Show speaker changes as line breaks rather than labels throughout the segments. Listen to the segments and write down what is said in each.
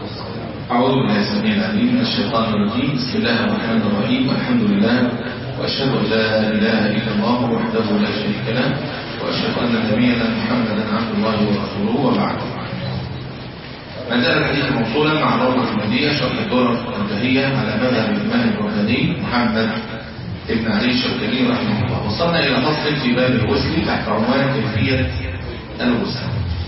أعوذ بالله السميع العليم من الشيطان الرجيم بسم الله الرحمن الرحيم والحمد لله وأشهد أن لا إله إلا الله وحده لا شريك له وأشهد أن نبينا محمدا عبد الله ورسوله وبعد ما زال الحديث موصولا مع روضة المدية شرح الدورة الفقهية على مذهب الإمام البغدادي محمد ابن علي الشوكاني رحمه الله وصلنا إلى فصل في باب الغسل تحت عنوان كيفية الغسل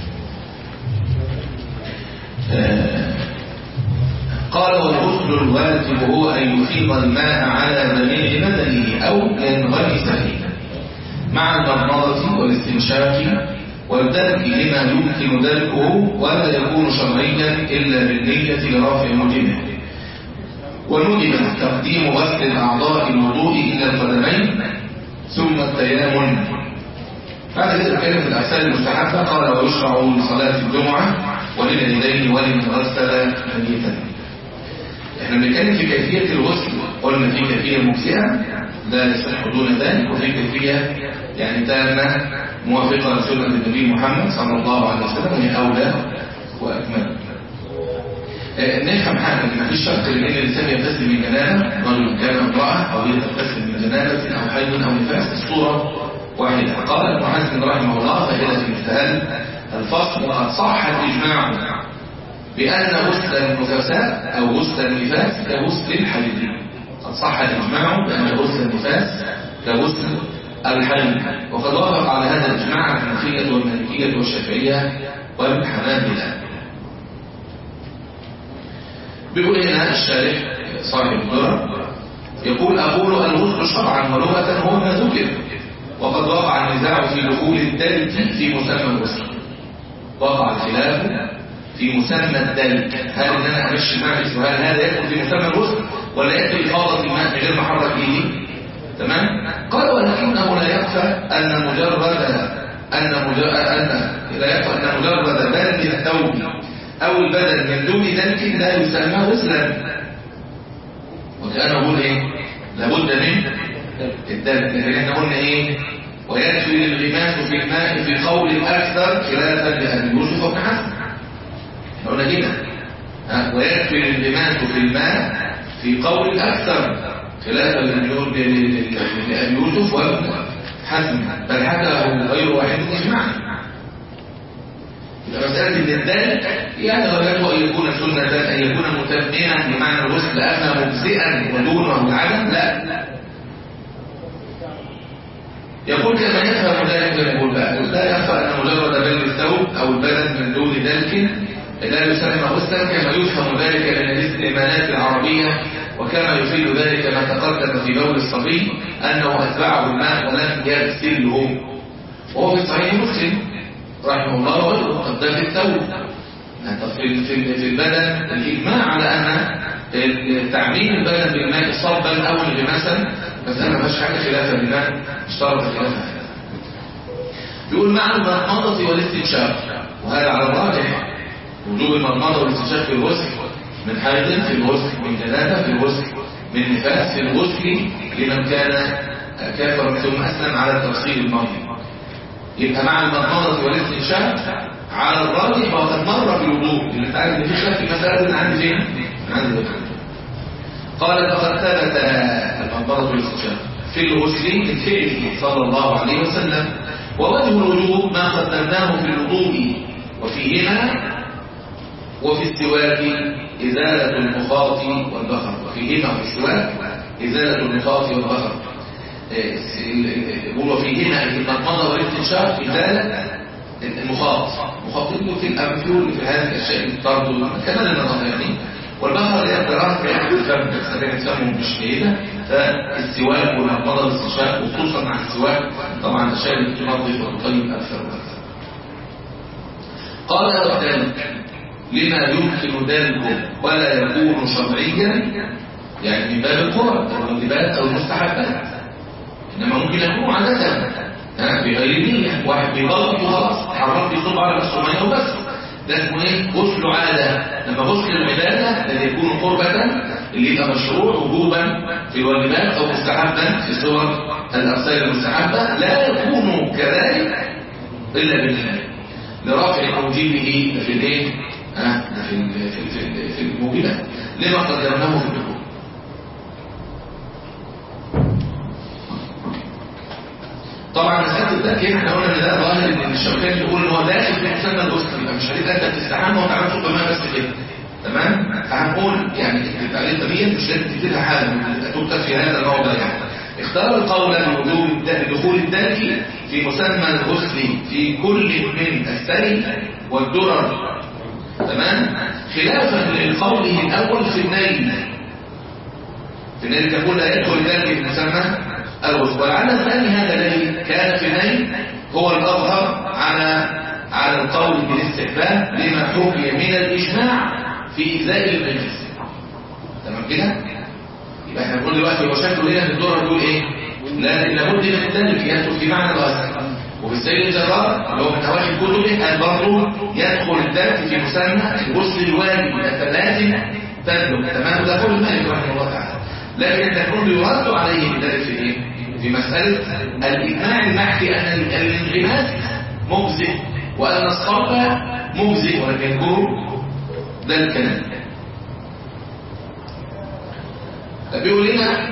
آه قال والغسل الواجب هو أن يفيض الماء على جميع بدنه أو ينغمس فيه مع المضمضة والاستنشاق والدلك لما يمكن دلكه ولا يكون شرعيا إلا بالنية لرافع مجمع وندب تقديم غسل الأعضاء الوضوء إلى القدمين ثم التيامن بعد ذلك كانت الأغسال المستحبة قال ويشرع لصلاة الجمعة ولليدين ولمن غسل ميتا احنا بنتكلم في كيفية الغسل قلنا في كيفية مجزئة لا يصح دون ذلك وفي كيفية يعني تامة موافقة لسنة النبي محمد صلى الله عليه وسلم وهي أولى وأكمل اه نفهم حاجة ان مفيش شرط ان الانسان يغتسل من جنابه رجل كان امرأة او يغتسل من جنابة او حيض او نفاس الصورة واحدة قال ابن حزم رحمه الله فإلى في مثال الفصل وقد صح الإجماع بأن غسل النفاساء أو غسل النفاس كغسل الحيض قد صح الإجماع بأن غسل النفاس كغسل الحيض وقد وافق على هذا الإجماع الحنفية والمالكية والشافعية والحنابلة بيقول هنا الشارح صاحب الدرر يقول أقول الغسل شرعا ولغة هو ما ذكر وقد وقع النزاع في دخول الدلك في مسمى الغسل وقع الخلاف في مسمى الدلك هل ان انا امشي الماء في هل هذا يدخل في مسمى الغسل ولا يدخل افاضه الماء من غير ما احرك ايدي تمام قال ولكنه لا يخفى ان مجرد ان مجرد ان لا يخفى ان مجرد بلد الثوب او البدن من دون دلك لا يسمى غسلا وكان اقول ايه لابد من الدلك لكن احنا قلنا ايه ويكفي الغماس في الماء في قول الاكثر خلافا لابي يوسف وابن حسن قلنا كده ويكفي الانغماس في الماء في قول الأكثر خلافا لأبي يوسف وابن حزم بل حكى غير واحد إجماعا مسألة ان الدلك يعني غيرته أن يكون سنة أن يكون متمما بمعنى الغسل أما مجزئا ودونه العدم لا يقول كما يفهم ذلك يقول بقى لا يخفى أن مجرد بل الثوب أو البلد من دون دلك لا يسمى غسلا كما يفهم ذلك من الاستعمالات العربية وكما يفيد ذلك ما تقدم في بول الصبي أنه أتبعه الماء ولم يغسله وهو في صحيح مسلم رحمه الله وغيره قد ده في الثوب في في البدن الإجماع على أن تعميم البدن بالماء صبا أو انغماسا مسألة ما فيهاش حاجة خلافا بالماء اشترط خلافا يقول مع المضمضة والاستنشاق وهذا على الراجح وجوب المضمضة والاستنشاق في الغسل من حيض في الغسل من جنابة في الغسل من نفاس في الغسل لمن كان كافرا ثم أسلم على التفصيل الماضي يبقى مع المضمضة والاستنشاق على الراجح وقد مر في الوضوء اللي انت عارف ان في خلاف في المسألة اللي عندي فين؟ عندي ذكر قال فقد ثبت المضمضة والاستنشاق في الغسل من فعله صلى الله عليه وسلم ووجه الوجوب ما قدمناه في الوضوء وفيهما وفي السواك إزالة المخاط والبخر وفيهما في السواك إزالة المخاط والبخر يقول وفيهما المضمضة والاستنشاق إزالة المخاط مخاط في الأمثول في هذه الأشياء برضه كمان النظام يعني والبخر هي قراءة في أحد الفم بس يسموا مش كده فالسواك والمضمضة والاستنشاق وخصوصا مع السواك طبعا الأشياء اللي بتنظف وتطيب أكثر وأكثر قال والثالث لما يمكن ذلك ولا يكون شرعيا يعني من باب القرى الواجبات او المستحبات انما ممكن يكون عادة بغير نية واحد بيغلط وخلاص حرمت يصب على السمية وبس ده اسمه ايه غسل عادة لما غسل العبادة الذي يكون قربة اللي يبقى مشروع وجوبا في الواجبات او مستحبا في صور الارسال المستحبة لا يكون كذلك الا بالنية لرفع توجيبه في الايه في ال- في في, في الموجبات لما قدرناه في الدخول طبعا مسألة التأكيد احنا قلنا ان ده ظاهر ان الشوكاني بيقول ان هو داخل في مسمى الغسل يبقى مش هتبقى انت بتستحمى وتعرف تشوف الماء بس كده تمام فهنقول يعني التعليق دي مش لازم تكتبها حالا تكتب في هذا الموضع يعني اختار القول بوجوب الد- دخول الدلك في مسمى الغسل في كل من السيل والدرر تمام خلافا لقوله الاول في النيل في النيل تقول لا يدخل الدلك في مسمى الغسل ولعل الثاني هذا الذي كان في النيل هو الاظهر على على القول بالاستحباب لما حكي من الاجماع في ازاء النجس تمام كده يبقى احنا بنقول دلوقتي هو شكله هنا في الدور بيقول ايه لا لابد من الدلك يدخل في معنى الغسل وفي السيد الجرار اللي هو من اواخر كتبه قال برضه يدخل الدلك في مسمى الغسل الواجب لازم تدلك تمام ده كل مالك رحمه الله تعالى لكن تكون يرد عليه بذلك في ايه في مساله الاجماع المحكي ان الانغماس مجزئ وان الصرف مجزئ ولكن يكون ده الكلام بيقول لنا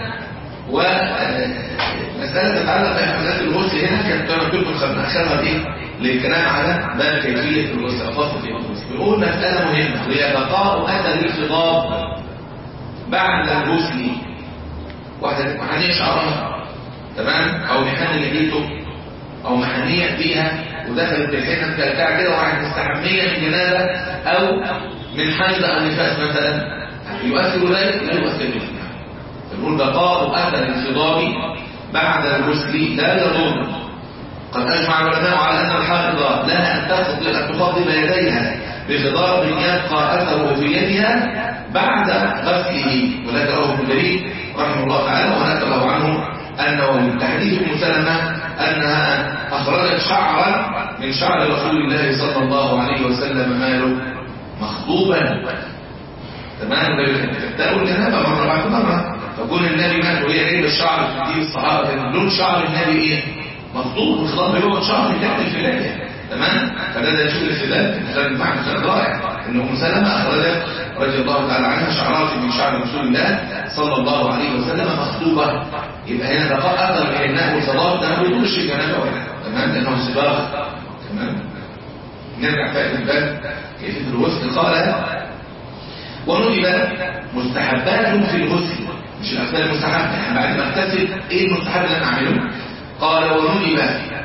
ومسألة تتعلق بحملات الغسل هنا كانت كما كنت خدنا ايه للكلام على باب كيفية الغسل أفاصل في الغسل بيقول مسألة مهمة وهي بقاء أثر الخضاب بعد الغسل واحدة محانية شعرها تمام أو محانية لقيته أو محانية فيها ودخلت بالحنة مكلكعة كده وواحد مستحمية من جنابة أو من حمل أو نفاس مثلا يؤثر ذلك لا يؤثر ذلك فنقول بقاء أثر الخضاب بعد الغسل لا يضر قد أجمع العلماء على أن الحافظة لها أن تفضل أن تفضل يديها بخضاب يبقى أثره في يدها بعد غسله وذكره ابن جرير رحمه الله تعالى ونكره عنه أنه من تحديث ام سلمة أنها أخرجت شعرا من شعر رسول الله صلى الله عليه وسلم ماله مخضوبا تمام تقول جنابه مره بعد مره فكون النبي مات وهي جايبه الشعر في دي الصحابه كان لون شعر النبي ايه مخطوط والخضاب بيقعد شعر من تحت الفلايه تمام فده ده شغل الخلاف كان معنى كان رائع ان ام سلمه اخرجت رضي الله تعالى عنها شعرات من شعر رسول الله صلى الله عليه وسلم مخطوبه يبقى هنا بقاء اثر من النهر والخضاب ده ما بيقولش جنابه ولا تمام لانه صباغ تمام نرجع بقى للباب كيفيه الغسل قال وندب مستحبات في الغسل مش الأسباب المستحبة يعني بعد ما اغتسل ايه المستحب اللي انا اعمله قال وندب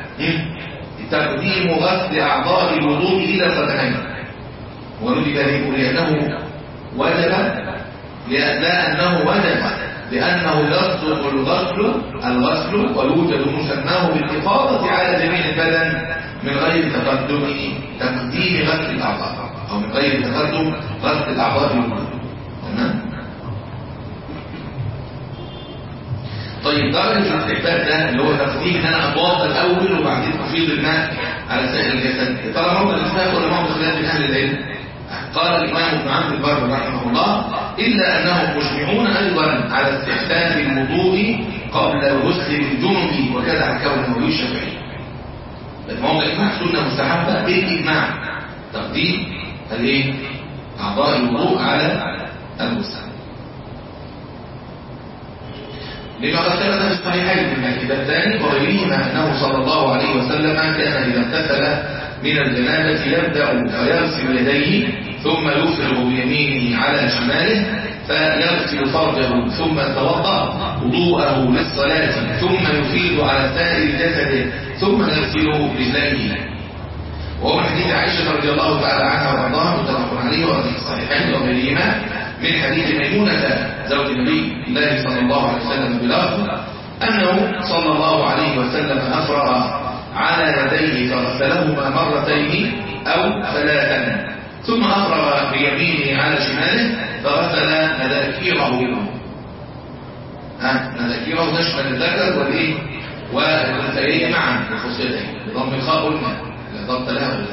تقديم غسل اعضاء الوضوء الى القدمين وندب لانه وجب لانه وجب لانه يصدق الغسل الغسل ويوجد مسماه بالافاضه على جميع البدن من غير تقدم تقديم غسل الاعضاء او من غير تقدم غسل الاعضاء الوضوء تمام طيب درجة الاستحباب ده اللي هو تقديم ان انا اتوضا الاول وبعدين افيض الماء على سائر الجسد ترى موضع الاستحباب ولا موضع خلاف بين اهل العلم قال الامام ابن عبد البر رحمه الله الا انهم مجمعون ايضا على استحباب الوضوء قبل الغسل بالجنب وكذا حكاه النووي الشافعي موضع اجماع سنه مستحبه بالاجماع تقديم الايه اعضاء الوضوء على الغسل لما قد ثبت في الصحيحين من الكتاب الثاني وغيرهما انه صلى الله عليه وسلم كان اذا اغتسل من الجنابه يبدا فيغسل يديه ثم يفرغ بيمينه على شماله فيغسل فرجه ثم يتوضا وضوءه للصلاه ثم يفيض على سائر جسده ثم يغسل رجليه وهو من حديث عائشه رضي الله تعالى عنها وارضاها متفق عليه وفي الصحيحين وغيرهما من حديث ميمونة زوج النبي الله صلى الله عليه وسلم بلفظ أنه صلى الله عليه وسلم أفرغ على يديه فغسلهما مرتين أو ثلاثا ثم أفرغ بيمينه على شماله فغسل مذاكيره ها مذاكيره تشمل الذكر والإيه والأنثيين معا بخصيتين بضم الخاء قلنا لا ضبط لها ولا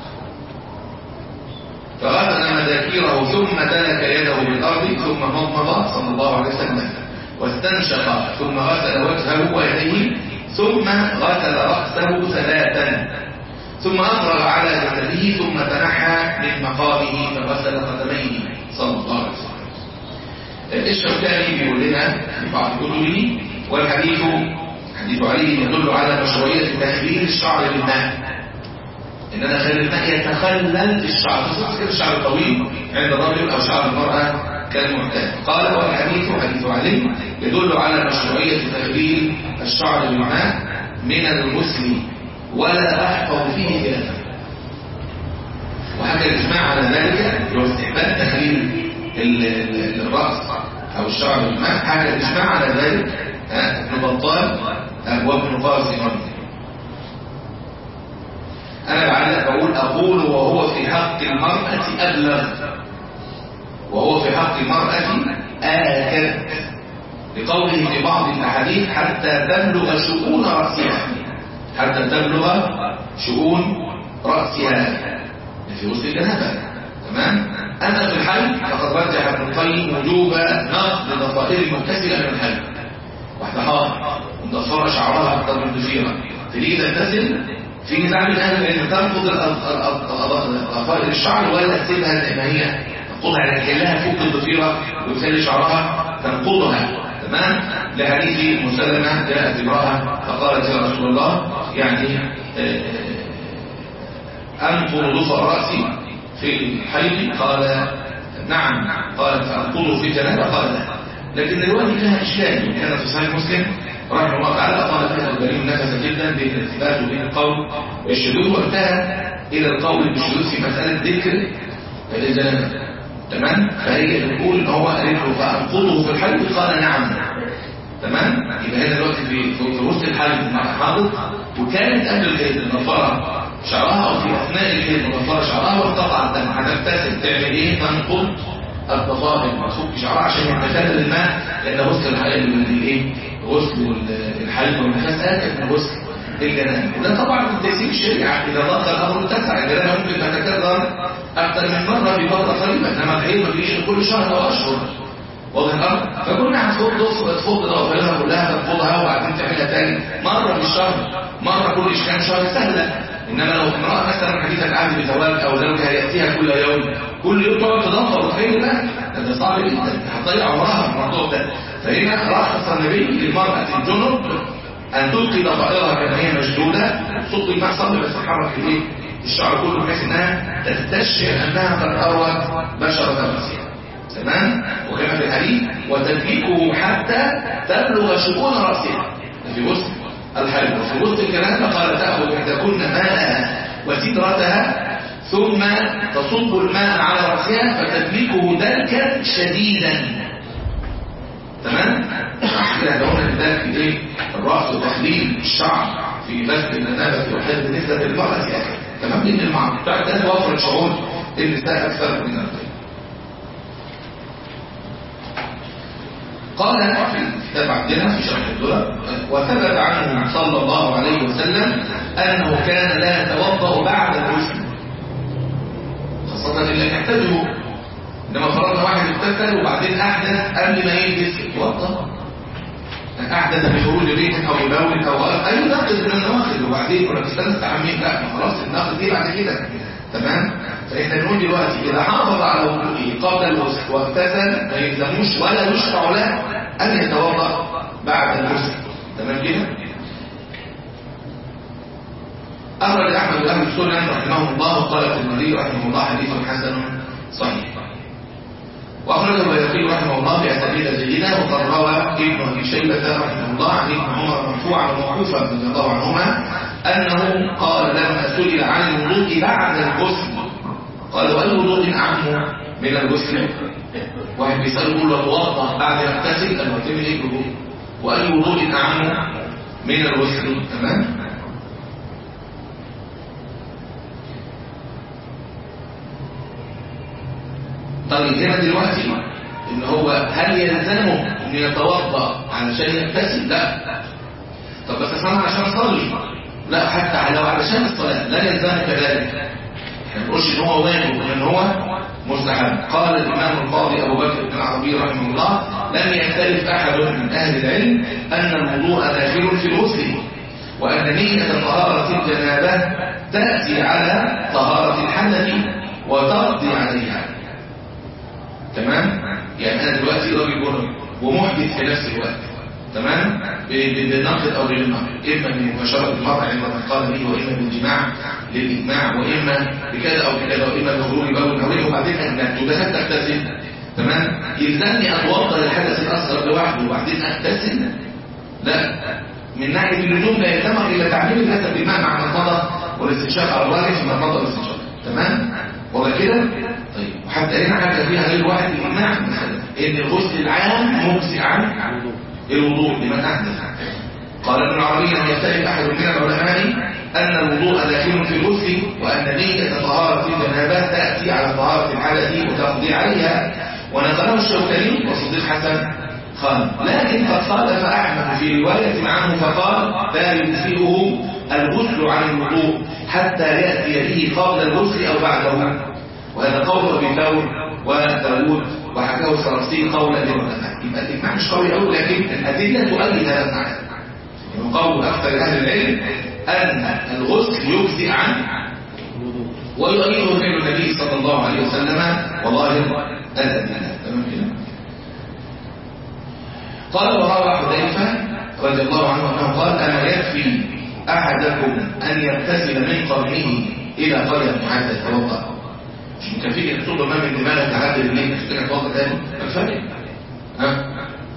فغسل مذاكيره ثم تلك يده بالارض ثم مضمض صلى الله عليه وسلم واستنشق ثم غسل وجهه ويديه ثم غسل راسه ثلاثا ثم أفرغ على جسده ثم تنحى من مقامه فغسل قدميه صلى الله عليه وسلم الشوكاني بيقول لنا في بعض كتبه والحديث حديث علي يدل على مشروعية تخليل الشعر بالماء ان انا اخلي الماء يتخلل في الشعر خصوصا كده الشعر الطويل عند الرجل او شعر المرأة كالمعتاد قال والحديث حديث علي يدل على مشروعية تخليل الشعر بالماء من المسلم ولا احفظ فيه خلافا وهكذا الاجماع على ذلك هو استحباب تخليل الرأس أو الشعر بالماء حاجة الإجماع على ذلك ابن بطال وابن قاسم أنا بعلق بقول أقول وهو في حق المرأة أبلغ وهو في حق المرأة آكد لقوله في بعض الأحاديث حتى تبلغ شؤون رأسها حتى تبلغ شؤون رأسها في وسط الجنابة تمام أما في الحي فقد رجح ابن القيم وجوب نقض ضفائر المغتسلة من الحي واحدة حاضر ومضفرة شعرها أكثر من ضفيرة تريد تغتسل في نزاع من أهل العلم تنقض ضفائر الشعر ولا تسيبها زي ما هي تنقضها يعني لها فوق الضفيرة وتخلي شعرها تنقضها تمام لحديث مسلمة جاءت امرأة فقالت يا رسول الله يعني أنقض ضفر رأسي في الحيض قال نعم قال فأنقضه في جنابة قال لا لكن الرواية فيها إشكال كانت في صحيح مسلم رحمه الله تعالى قال فيها الكريم نفس جدا بين الاثبات وبين القول والشذوذ وانتهى إلى القول بالشذوذ في مسألة ذكر الجنابة تمام فهي بتقول ان هو قالت له فأنقضه في الحيض قال نعم تمام يبقى هنا دلوقتي في في وسط الحيض مع حاضر وكانت قبل الحيض النفاره شعرها او في اثناء الحيض مغفره شعرها وارتفع الدم هتغتسل تعمل ايه تنقض الضفائر ما تفك شعرها عشان يتخلل الماء لان غسل الحيض من الايه غسل الحيض والنفاس اكد من غسل الجنان وده طبعا من تيسير الشريعه اذا ضاق الامر اتسع الجنان ممكن تتكرر اكثر من مره في فتره قريبه انما الحيض ما بيجيش كل شهر او اشهر واضح الامر فكنا هتفض تفض ضوافرها كلها تنفضها وبعدين تعملها تاني مره في الشهر مره كل كام شهر سهله انما لو امراه مثلا حديثه العهد بزواج او زوجها ياتيها كل يوم كل يوم تقعد تدبر وتخيل لا ده صعب جدا هتضيع عمرها في الموضوع ده فهنا رخص النبي للمراه الجنب ان تلقي ضفائرها كما هي مشدوده صوت الماء صلي بس تحرك الايه الشعر كله بحيث انها تستشعر انها قد اروت بشره راسها تمام وكما في الحديث وتدبيكه حتى تبلغ شؤون راسها في وسط الحلم وفي وسط الكلام قال تأخذ إحداكن ماءها وسدرتها ثم تصب الماء على رأسها فتدلكه دلكا شديدا تمام؟ كده دعونا لذلك ايه؟ الرأس وتخليل الشعر في غسل النبات وحيد بالنسبة للمرأة أكثر تمام؟ لأن المعنى بعد ذلك وفرت شعور النساء أكثر من الرجال قال في الكتاب عندنا في شرح الدرر وثبت عنه صلى الله عليه وسلم أنه كان لا يتوضأ بعد الغسل خاصة اللي يحتاجه لما فرضنا واحد اغتسل وبعدين أحدث قبل ما يلبس يتوضأ أحدث بخروج ريح أو يبول أو غلط أي ناقض من النواقض وبعدين ولا تستنى تعميم لا خلاص الناقض دي بعد كده تمام فإحنا بنقول دلوقتي إذا حافظ على وضوءه قبل الغسل واغتسل ما يلزموش ولا يشرع له أن يتوضأ بعد الغسل تمام كده؟ أخرج أحمد بن أبي السنن رحمه الله وقال الترمذي رحمه الله حديث حسن صحيح وأخرجه البيهقي رحمه الله بأسانيد جيدة وقد روى ابن أبي شيبة رحمه الله عن ابن عمر مرفوعا وموقوفا رضي الله عنهما أنه قال لما سئل عن الوضوء بعد الغسل قال وأي وضوء أعم من الغسل واحد بيسأل يقول له توضأ بعد ما يغتسل قال له تعمل ايه الوضوء وأي وضوء أعم من الغسل تمام طيب هنا دلوقتي ان هو هل يلزمه ان يتوضا علشان يغتسل لا طب بس انا عشان اصلي لا حتى لو علشان الصلاه لا يلزمه كذلك احنا ما بنقولش ان هو واجب وان هو مستحب قال الامام القاضي ابو بكر بن العربي رحمه الله لم يختلف احد من اهل العلم ان الوضوء داخل في الغسل وان نيه طهاره الجنابه تأتي على طهارة الحدث وتقضي عليها تمام يعني انا دلوقتي راجل جرم ومحدث في نفس الوقت تمام بالنقد او بالنقد اما من مباشره المرء عندما قال لي واما بالجماع للاجماع واما بكذا او بكذا واما بخروج بول نووي وبعدين اجنبت وده تغتسل تمام يلزمني اتوضا للحدث الاصغر لوحده وبعدين اغتسل لا من ناحيه اللزوم لا يلزمك الا تعميم الجسد بالماء مع المضمضه والاستنشاق على الراجح من المضمضه والاستنشاق تمام ولا كده طيب وحتى هنا حاجه فيها غير واحد الاجماع مثلا ان الغسل العام مجزي عن الوضوء لمن احدث قال ابن العربي ان يختلف احد من العلماء ان الوضوء داخل في الغسل وان نيه طهاره الجنابه تاتي على طهاره الحدث وتقضي عليها ونقله الشوكاني وصديق حسن قال لكن قد صادف احمد في روايه عنه فقال لا يجزئه الغسل عن الوضوء حتى ياتي به قبل الغسل او بعده وهذا قول ابي ثور وداوود وحكاه السرابسي قول العلماء يبقى الاجماع مش قوي قوي لكن الادله تؤيد هذا المعنى يعني قول اكثر اهل العلم ان الغسل يجزئ عن ويؤيده فعل النبي صلى الله عليه وسلم وظاهر الادله تمام كده قال وروى حذيفه رضي الله عنه انه قال اما يكفي احدكم ان يغتسل من قرنه الى قريه حتى يتوضا مش مكفيك انك تطلب ما من دماغك تعدل الليل مش ترجع توضا تاني الفرق ها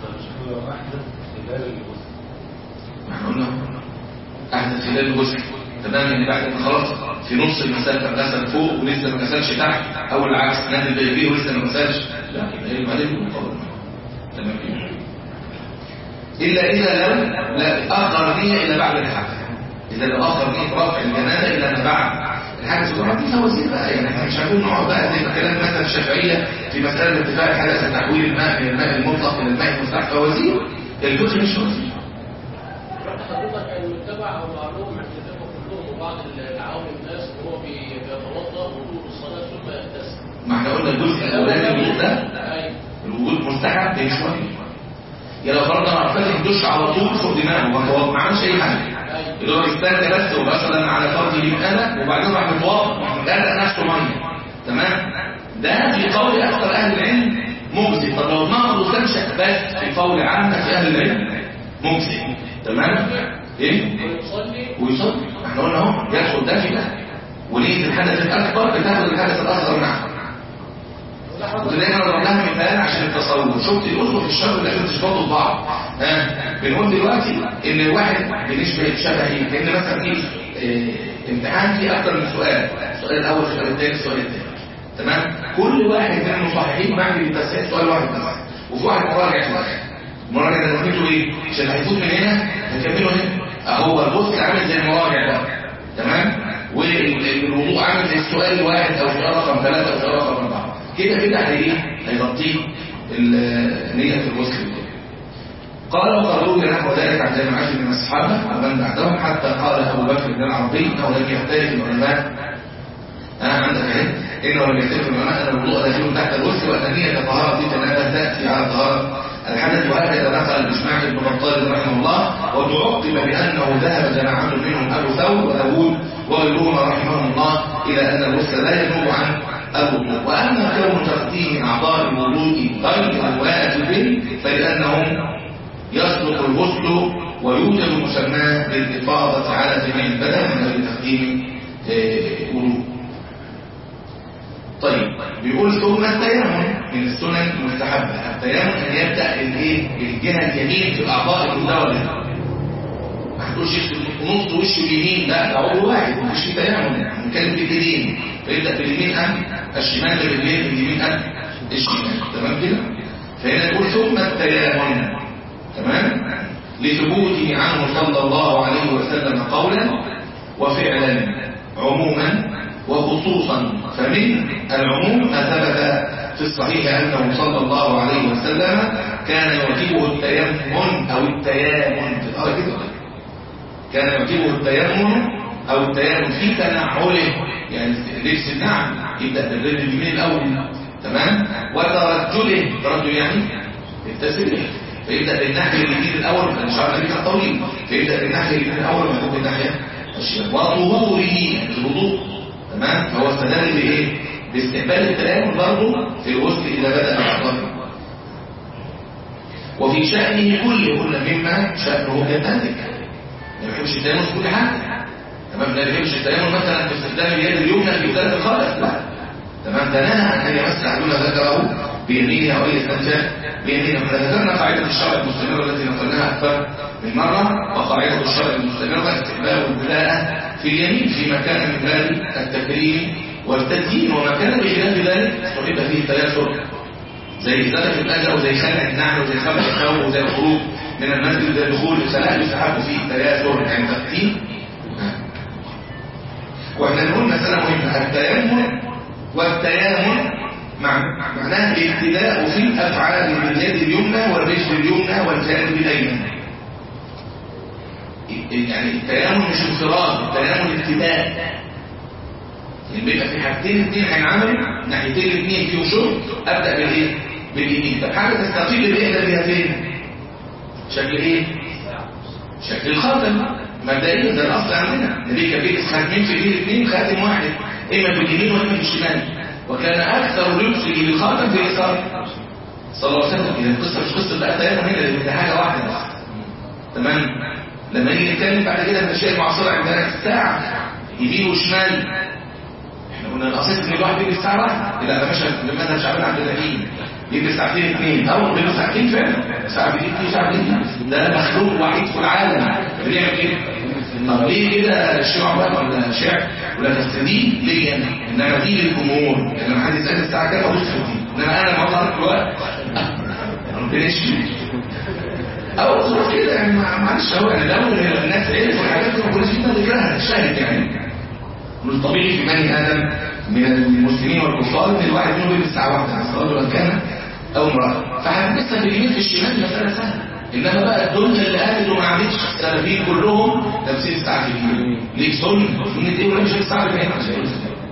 احنا قلنا احدث خلال الغسل تمام يعني بعد ما خلاص في نص المسافه غسل فوق ولسه ما غسلش تحت او العكس نازل بيبيه ولسه ما غسلش لا يبقى يجب عليه المقابل تمام كده إلا إذا لو لا أخر نية إلى بعد الحدث إذا لو أخر نية رفع الجنازة إلى ما بعد الحدث طبعا دي فوازير بقى يعني احنا مش عارفين نقعد بقى زي ما كلام مثلا الشافعية في مسألة اتفاق حدث تحويل الماء من الماء المطلق إلى الماء المستحق فوازير الجزء مش فوازير
حضرتك المتبع او معلوم اعتداء كلهم وبعض العوام الناس وهو بيتوضا وضوء الصلاه ثم يغتسل
ما احنا قلنا الجزء الأولاني الوضوء ده
ايوه
الوجود مستحب ده شوية يا لو فرضنا مع فاتح الدش على طول فوق دماغه ما هو ما عملش أي حاجة اللي هو استنى بس ومثلا على فرض يجيب انا وبعدين راح متوضا غرق نفسه ميه تمام ده في قول اكثر اهل العلم مجزي طب لو النهر واستنشق بس في قول عامه في اهل العلم مجزي تمام ايه
ويصلي
ويصلي احنا قلنا اهو يدخل ده في ده ونية الحدث الاكبر بتاخد الحدث الاصغر معه ودايما ضربناها مثال عشان التصور شفت الاسره في الشر اللي احنا تشبطوا في بعض ها بنقول دلوقتي ان الواحد بنسبه شبه ايه كان مثلا في اه امتحان فيه اكتر من سؤال السؤال الاول السؤال الثاني السؤال الثالث تمام كل واحد من المصححين بعمل بالتسعير سؤال واحد بس وفي واحد مراجع في الاخر المراجع ده مهمته ايه عشان هيفوت من هنا هنكمله هنا اهو البوست عامل زي المراجع ده تمام والوضوء عامل زي السؤال الواحد او سؤال رقم ثلاثه او سؤال رقم اربعه كده كده هي هيغطيه نية الغسل قال وقد روي نحو ذلك عن جماعات من الصحابه ومن بعدهم حتى قال ابو بكر بن العربي انه لم يختلف العلماء آه عندك اهي انه لم يختلف العلماء ان الوضوء داخل تحت الغسل وان نية طهارة الجنابه تاتي على طهارة الحدث وهكذا نقل الاجماع ابن بطال رحمه الله وتعقب بانه ذهب جماعه منهم ابو ثور وداوود وغيرهما رحمهم الله الى ان الغسل لا ينوب عن الوضوء واما كون تقديم اعضاء الوضوء غير واجب فلانهم يصدق الغسل ويوجد مسماه بالافاضه على جميع البدن من غير تقديم وضوء طيب بيقول ثم التيمم من السنن المستحبه التيمم ان يبدا الايه الجهه اليمين في الاعضاء المزدوجه ما هتقولش نص وش اليمين لا ده عضو واحد مش في تيمم نتكلم في الايدين فيبدا باليمين ام الشمال باليمين باليمين ام الشمال تمام كده فهنا يقول ثم التيمم تمام لثبوته عنه صلى الله عليه وسلم قولا وفعلا عموما وخصوصا فمن العموم ما ثبت في الصحيح أنه صلى الله عليه وسلم كان يعجبه التيمم أو التيامن تقرأ كده كان يعجبه التيمم أو التيامن في تنعله يعني لبس النعم يبدأ بالرجل اليمين الأول تمام وترجله ترجل يعني التسريح فيبدأ بالناحية اليمين الأول مش عارف كان طويل فيبدأ بالناحية اليمين الأول ويكون بالناحية الشمال وطهوره الوضوء تمام فهو استدل بايه باستقبال التيمم برضه في الغسل اذا بدا الاعضاء وفي شأنه كله كل مما شأنه كذلك ما يحبش التيمم في كل حاجة تمام لا يحبش التيمم مثلا في استخدام اليد اليمنى في ثلاث الخالص لا تمام ده نهى عن ان يمس احدنا ذكره بيمينه او يستنجى بيمينه احنا ذكرنا قاعده الشرع المستمره التي نقلناها اكثر من مره وقاعده الشرع المستمره استقبال البلاء في اليمين في مكان من باب التكريم والتدين ومكان بخلاف ذلك صحب فيه التيسر زي زلة الأجر وزي خلع النعل وزي خلع الثوب وزي الخروج من المسجد وزي دخول الخلاء يستحب فيه التياسر عند التقديم واحنا نقول مسألة مهمة التيمم والتيامن مع معناها الابتداء في الأفعال باليد اليمنى والرجل اليمنى والجانب الأيمن يعني التيامن مش انفراد التيامن ابتداء يعني بيبقى في حاجتين اثنين هينعملوا ناحيتين الاثنين فيهم شغل ابدا بالايه باليمين طب حاجه تستقيل الايه بيها فين شكل ايه شكل الخاتم مبدئيا ده الاصل عندنا النبي كان بيلبس خاتمين في الايد الاثنين خاتم واحد اما في اليمين واما في الشمال وكان اكثر لبسه للخاتم في اليسار صلى الله عليه وسلم اذا القصه مش قصه بقى تيمم هنا ده حاجه واحده بس تمام لما نيجي نتكلم بعد كده في الاشياء المعاصره عندنا الساعه يمين وشمال احنا قلنا الاصل ان الواحد بيجي الساعه واحده لا ده مش لماذا شعبنا عند الدقيق بيجي ساعتين اثنين او بيجي ساعتين فعلا ساعه بيجي اثنين ساعه بيجي ده مخلوق وحيد في العالم بنعمل كده طب ليه كده الشعر ولا شعر ولا تستدين ليه انا انما دي للجمهور يعني لما حد يسال الساعه كام ابص في دي انما انا ما اطلع الوقت ربنا يشفي او ظروف كده يعني معلش هو يعني لو الناس عرفوا الحاجات دي ما كناش فينا ذكرها الشاهد يعني من الطبيعي في بني ادم من المسلمين والكفار ان الواحد منهم بيلبس ساعه واحده على الصلاه كان او امراه فهنلبسها في اليمين في الشمال مساله سهله انما بقى الدنيا اللي قالت وما عملتش السلفيين كلهم لابسين الساعه في اليمين ليك سنه سنه ايه ولا مش الساعه في اليمين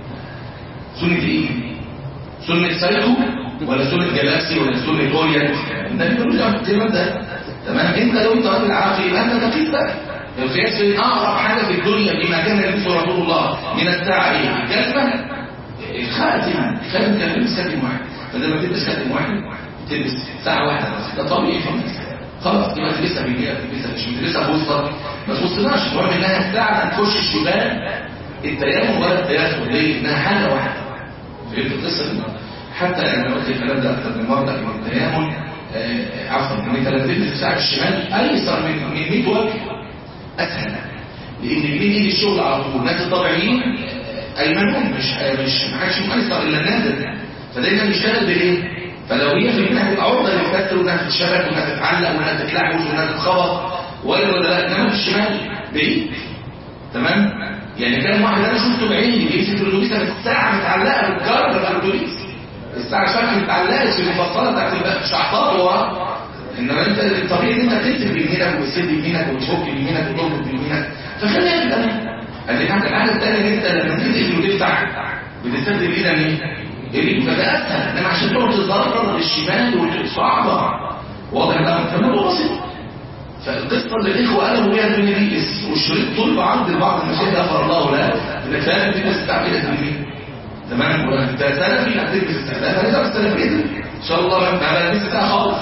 سنه ايه سنه سايكو ولا سنه جالاكسي ولا سنه اورينت النبي ملوش دعوه بالكلام ده تمام انت لو انت راجل عاقل يبقى انت تقيس بقى القياس في اقرب حاجه في الدنيا بما كان يلبسه رسول الله من الساعه ايه الجزمه الخاتم الخاتم كان يلبس خاتم واحد فلما تلبس خاتم واحد تلبس ساعه واحده بس ده طبيعي في الناس خلاص يبقى تلبسها بالجهه تلبسها مش تلبسها في وسطك ما تبصناش المهم انها الساعه تخش الشبان التيمم ولا التياسر ليه؟ انها حاجه واحده فهمت القصه دي؟ حتى انا قلت الكلام ده اكثر من مره لكن التيمم عفوا ان انت لما تلبس الساعه الشمال ايسر من من 100 وجه اسهل لان اليمين ايد الشغل على طول الناس الطبيعيين ايمنهم مش مش ما حدش ميسر الا النازل فدايما بيشتغل بايه فلو هي في اليمين هتبقى عرضه للكسر وانها تتشبك وانها تتعلق وانها تتلعبش وانها تتخبط ولا ولا لا انما في الشمال بعيد تمام يعني كان واحد انا شفته بعيني بيمسك الاتوبيس الساعه متعلقه بالجرد بتاع الاتوبيس الساعه شكل متعلقه في المفصله بتاعت الشعطات ورا انما انت الطبيعي ان انت تكتب بيمينك وتسد بيمينك وتفك بيمينك وتربط بيمينك فخليها كده قال لي حاجه الحاجه الثانيه ان انت لما تنزل وتفتح بتستخدم ايدك مين؟ ايدك فده اسهل انما عشان تقعد تتضرر للشمال صعبه واضح بقى فالموضوع بسيط فالقصه اللي الاخوه قالوا بيها الدنيا دي والشريط طول بعرض لبعض المشاهد غفر الله له انك فعلا تلبس بتاع ايدك اليمين تمام وانت سلفي هتلبس استخدام هتلبس السلفيه دي ان شاء الله ما انا لسه ساعه خالص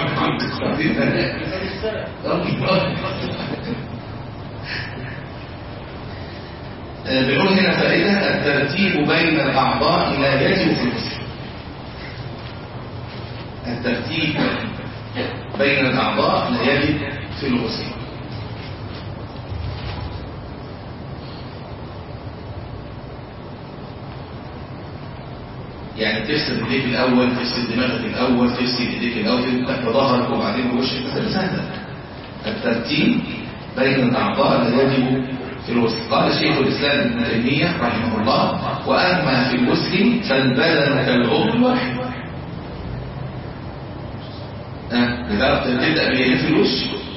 بنقول هنا فائدة الترتيب بين الأعضاء لا يجب في الغسل الترتيب بين الأعضاء لا يجب في الغسل يعني تغسل ايديك الاول تغسل دماغك الاول تغسل ايديك الاول تحت ظهرك وبعدين وشك مسألة سهلة الترتيب بين الاعضاء لا يجب في الغسل قال شيخ الاسلام ابن تيميه رحمه الله واما في الغسل فالبدن كالعضو الواحد ها تبدا بيمين في الوش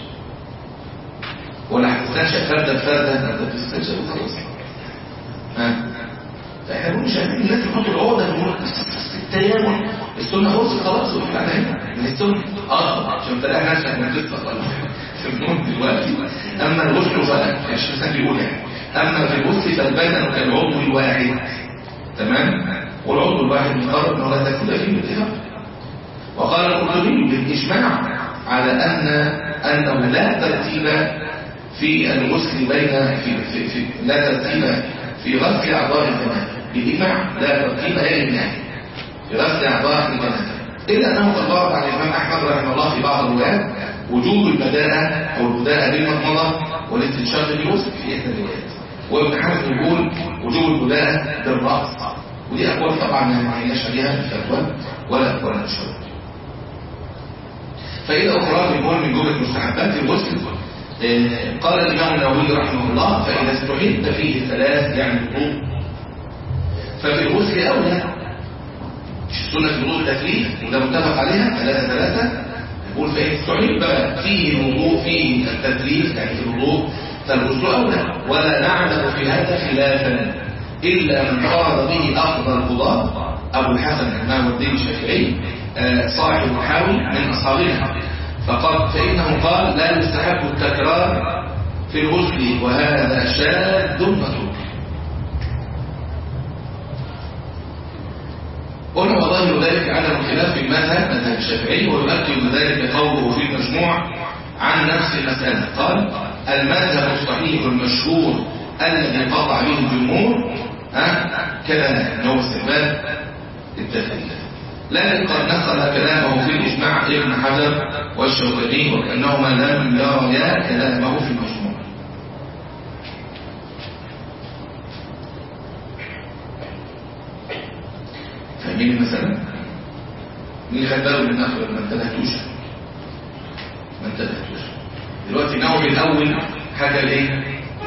ولا هتستنشق فرده بفرده انت بتستنشق وخلاص ها فاحنا مش عارفين الناس تحط العقده في المرة التيامن السنه خلصت خلاص وقفت على هنا من السنه اه عشان تلاقي نفسك انك لسه خلاص في المهم دلوقتي اما الغسل فلا مش مثلا بيقول يعني أما في الغسل فالبدن كالعضو الواحد تمام والعضو الواحد مقرر أنه لا تكون فيه باتفاق وقال القرطبي بالإجماع على أن أنه لا ترتيب في الغسل بين في, في, في لا ترتيب في غسل أعضاء الجنابة بالإجماع لا ترتيب هي النهاية في غسل أعضاء الجنابة إلا أنه قد ورد عن الإمام أحمد رحمه الله في بعض الروايات وجوب البداءة أو البداءة بالمضمضة والاستنشاق بالغسل في إحدى الروايات وابن حزم يقول وجوب البداءة بالرأس ودي أقوال طبعا ما هيناش عليها في الفتوى ولا أقوال الشرط فإذا أخرى بنقول من جملة مستحبات الغسل آه، قال الإمام النووي رحمه الله فإذا استحب فيه ثلاث يعني الوضوء ففي الغسل أولى سنة الوضوء التكليف وده متفق عليها ثلاثة ثلاثة يقول فإن استحب فيه الوضوء فيه التكليف يعني في الوضوء فالغسل أولى ولا نعلم في هذا خلافا إلا من أراد به أفضل القضاء أبو الحسن الإمام الدين الشافعي آه، صاحب الحاوي من أصحابنا فقد فإنه قال لا يستحب التكرار في الغسل وهذا شاذ متروك قلنا وظاهر ذلك عدم الخلاف في المذهب مذهب الشافعي ويؤكد ذلك قوله في المجموع عن نفس المسألة قال المذهب الصحيح المشهور الذي قطع به الجمهور ها كذا انه استحباب التخليف لكن قد نقل كلامه في الإجماع ابن حجر والشوكاني وكأنهما لم يريا كلامه في المجموع فاهمين المسألة؟ مين خد باله من النقل ما انتبهتوش ما انتبهتوش دلوقتي نوع الأول حاجة ليه؟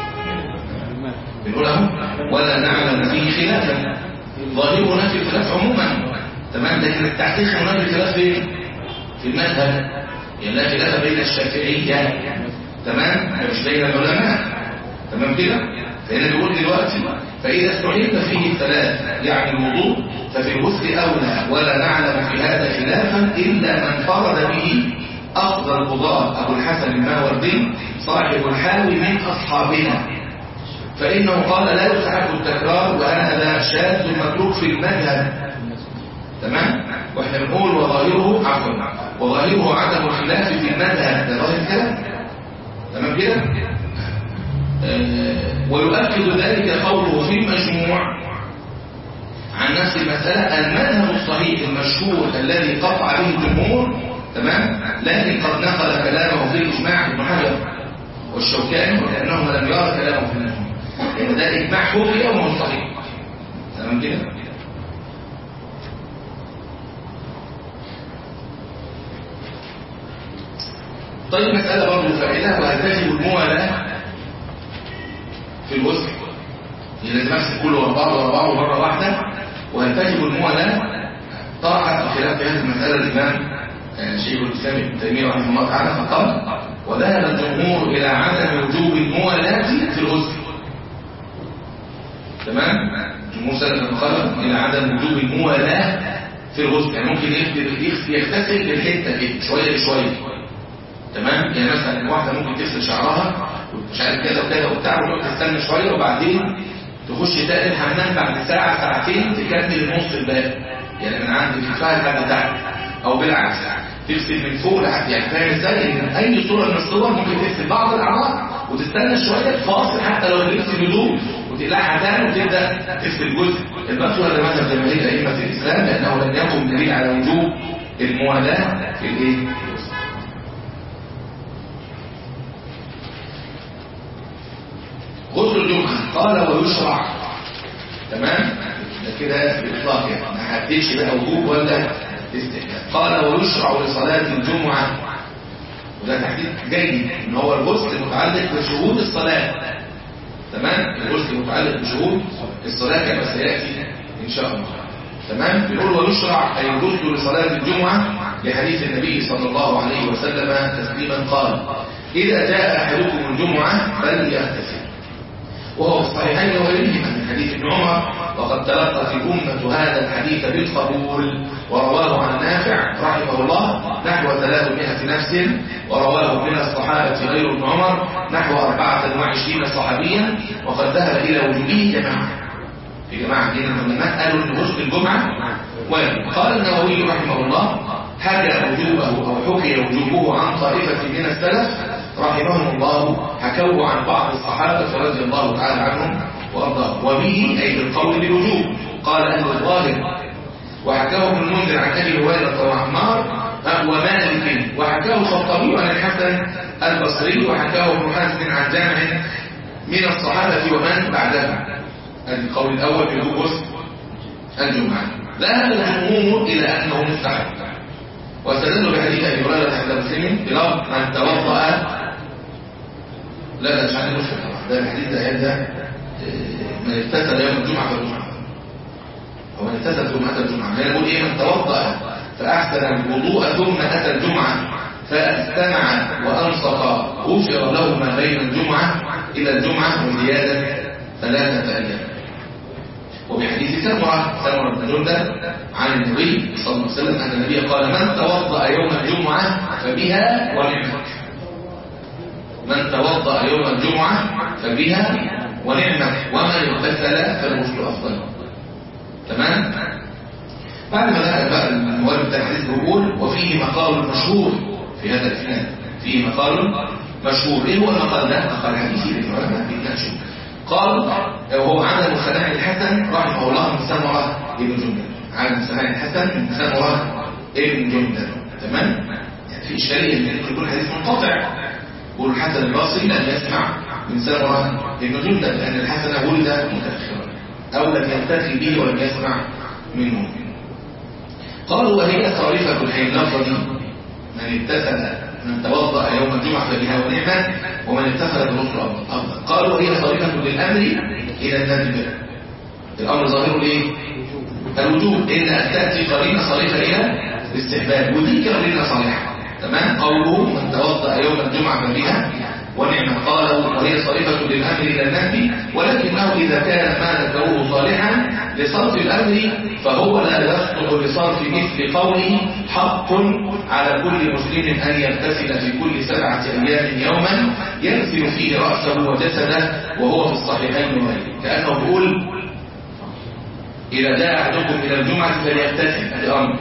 بنقول اهو ولا نعلم فيه خلافا ظاهرنا في الخلاف عموما تمام لكن التحقيق هناك الخلاف فين في المذهب يعني لا خلاف بين الشافعية تمام مش بين العلماء تمام كده فهنا بيقول دلوقتي فإذا استحب فيه الثلاث يعني الوضوء ففي الغسل أولى ولا نعلم في هذا خلافا إلا من فرد به أفضل القضاء أبو الحسن الماوردي صاحب الحاوي من أصحابنا فإنه قال لا يستحب التكرار وهذا شاذ متروك في المذهب تمام واحنا بنقول وظاهره عفوا وظاهره عدم الخلاف في المذهب ده ظاهر الكلام تمام كده آه ويؤكد ذلك قوله في المجموع عن نفس المسألة المذهب الصحيح المشهور الذي قطع به الجمهور تمام لكن قد نقل كلامه في الإجماع ابن حجر والشوكاني وكأنه لم يرى كلامه في المجموع لأن ده إجماع حقيقي وهو صحيح تمام كده طيب مسألة برضه فائدة وهل تجب الموالاة في الوسط يعني لازم امسك كله ورا بعض ورا بعض مرة واحدة وهل تجب الموالاة طرحت الخلاف في هذه المسألة الإمام شيخ الإسلام ابن تيمية رحمه الله تعالى فقال وذهب الجمهور إلى عدم وجوب الموالاة في الغسل تمام الجمهور سلم الخلف إلى عدم وجوب الموالاة في الغسل يعني ممكن يغتسل بالحتة كده شوية بشوية تمام يعني مثلا واحده ممكن تغسل شعرها مش عارف كذا وكذا وبتاع وتقعد تستنى شويه وبعدين تخش تقل الحمام بعد ساعه ساعتين تكمل النص الباقي يعني من عند كفاها لحد تحت او بالعكس تغسل من فوق لحد يعني فاهم ازاي ان اي صوره من الصور ممكن تغسل بعض الاعضاء وتستنى شويه فاصل حتى لو لبس هدوم وتقلعها تاني وتبدا تغسل جزء المقصود هذا مذهب جماهير ائمه الاسلام لانه لم يقم دليل على وجوب الموالاه في الايه؟ غسل الجمعة قال ويشرع تمام ده كده بإطلاق يعني ما حددش بقى وجوب ولا استحباب قال ويشرع لصلاة الجمعة وده تحديد جيد ان هو الغسل متعلق بشهود الصلاة تمام الغسل متعلق بشهود الصلاة كما سيأتي إن شاء الله تمام بيقول ويشرع أي الغسل لصلاة الجمعة لحديث النبي صلى الله عليه وسلم تسليما قال إذا جاء أحدكم الجمعة فليغتسل وهو في الصحيحين وغيرهما من حديث ابن عمر وقد تلقت الأمة هذا الحديث بالقبول ورواه عن نافع رحمه الله نحو 300 نفس ورواه من الصحابة غير ابن عمر نحو 24 صحابيا وقد ذهب إلى وجوده جماعة في جماعة من العلماء قالوا ان غسل الجمعة واجب قال النووي رحمه الله حكى وجوبه أو حكي وجوبه عن طائفة من السلف رحمهم الله حكوه عن بعض الصحابة رضي الله تعالى عنهم وأرضاهم وبه أي بالقول بالوجوب قال أهل الظاهر وحكاه ابن المنذر عن أبي هريرة وعمار ومالك وحكاه الخطابي عن الحسن البصري وحكاه ابن حزم عن جامع من الصحابة ومن بعدهم القول الأول في غسل الجمعة ذهب الجمهور إلى أنه مستحب واستدلوا بحديث أبي هريرة عند مسلم بلفظ من توضأ لا لا مش عندي مشكلة ده الحديث ده هذا من اغتسل يوم الجمعة فالجمعة هو من اغتسل ثم أتى الجمعة هنا يقول إيه من توضأ فأحسن الوضوء ثم أتى الجمعة فاستمع وأنصت غفر له ما بين الجمعة إلى الجمعة وزيادة ثلاثة أيام وبحديث سمرة سمرة بن جندة عن النبي صلى الله عليه وسلم أن النبي قال من توضأ يوم الجمعة فبها ونعمت من توضأ يوم الجمعة فبها ونعمت ومن اغتسل فالغسل أفضل تمام بعد ما ذهب بقى المؤلف بتاع الحديث بيقول وفيه مقال مشهور في هذا الاسناد فيه مقال مشهور ايه هو المقال ده مقال حديثي للعلماء بيتناقشوا قال وهو عدم سماع الحسن رحمه الله من سمرة ابن جندل عدم سماع الحسن من سمرة ابن جندل تمام يعني في إشكالية ان ممكن يكون الحديث منقطع يقول الحسن البصري لم يسمع من سمرة ابن جندل لأن الحسن ولد متأخرا أو لم يلتقي به ولم يسمع منه قالوا وهي صارفة الحين لفظ من اتسل من توضأ يوم الجمعة فبها ونعمة ومن اتخذ بالرسل أفضل قالوا وهي صارفة للأمر إلى الندب الأمر ظاهره ليه؟ الوجوب إن تأتي قرينة صريفة إلى الاستحباب ودي قرينة صالحة تمام قوله من توضأ يوم الجمعة فبها ونعمة قال وهي صريفة للأمر إلى النهي ولكنه إذا كان ما ذكروه صالحا لصرف الأمر فهو لا يصلح لصرف مثل قوله حق على كل مسلم أن يغتسل في كل سبعة أيام يوما يغسل فيه رأسه وجسده وهو في الصحيحين وغيره كأنه يقول إذا جاء أحدكم إلى الجمعة فليغتسل هذا أمر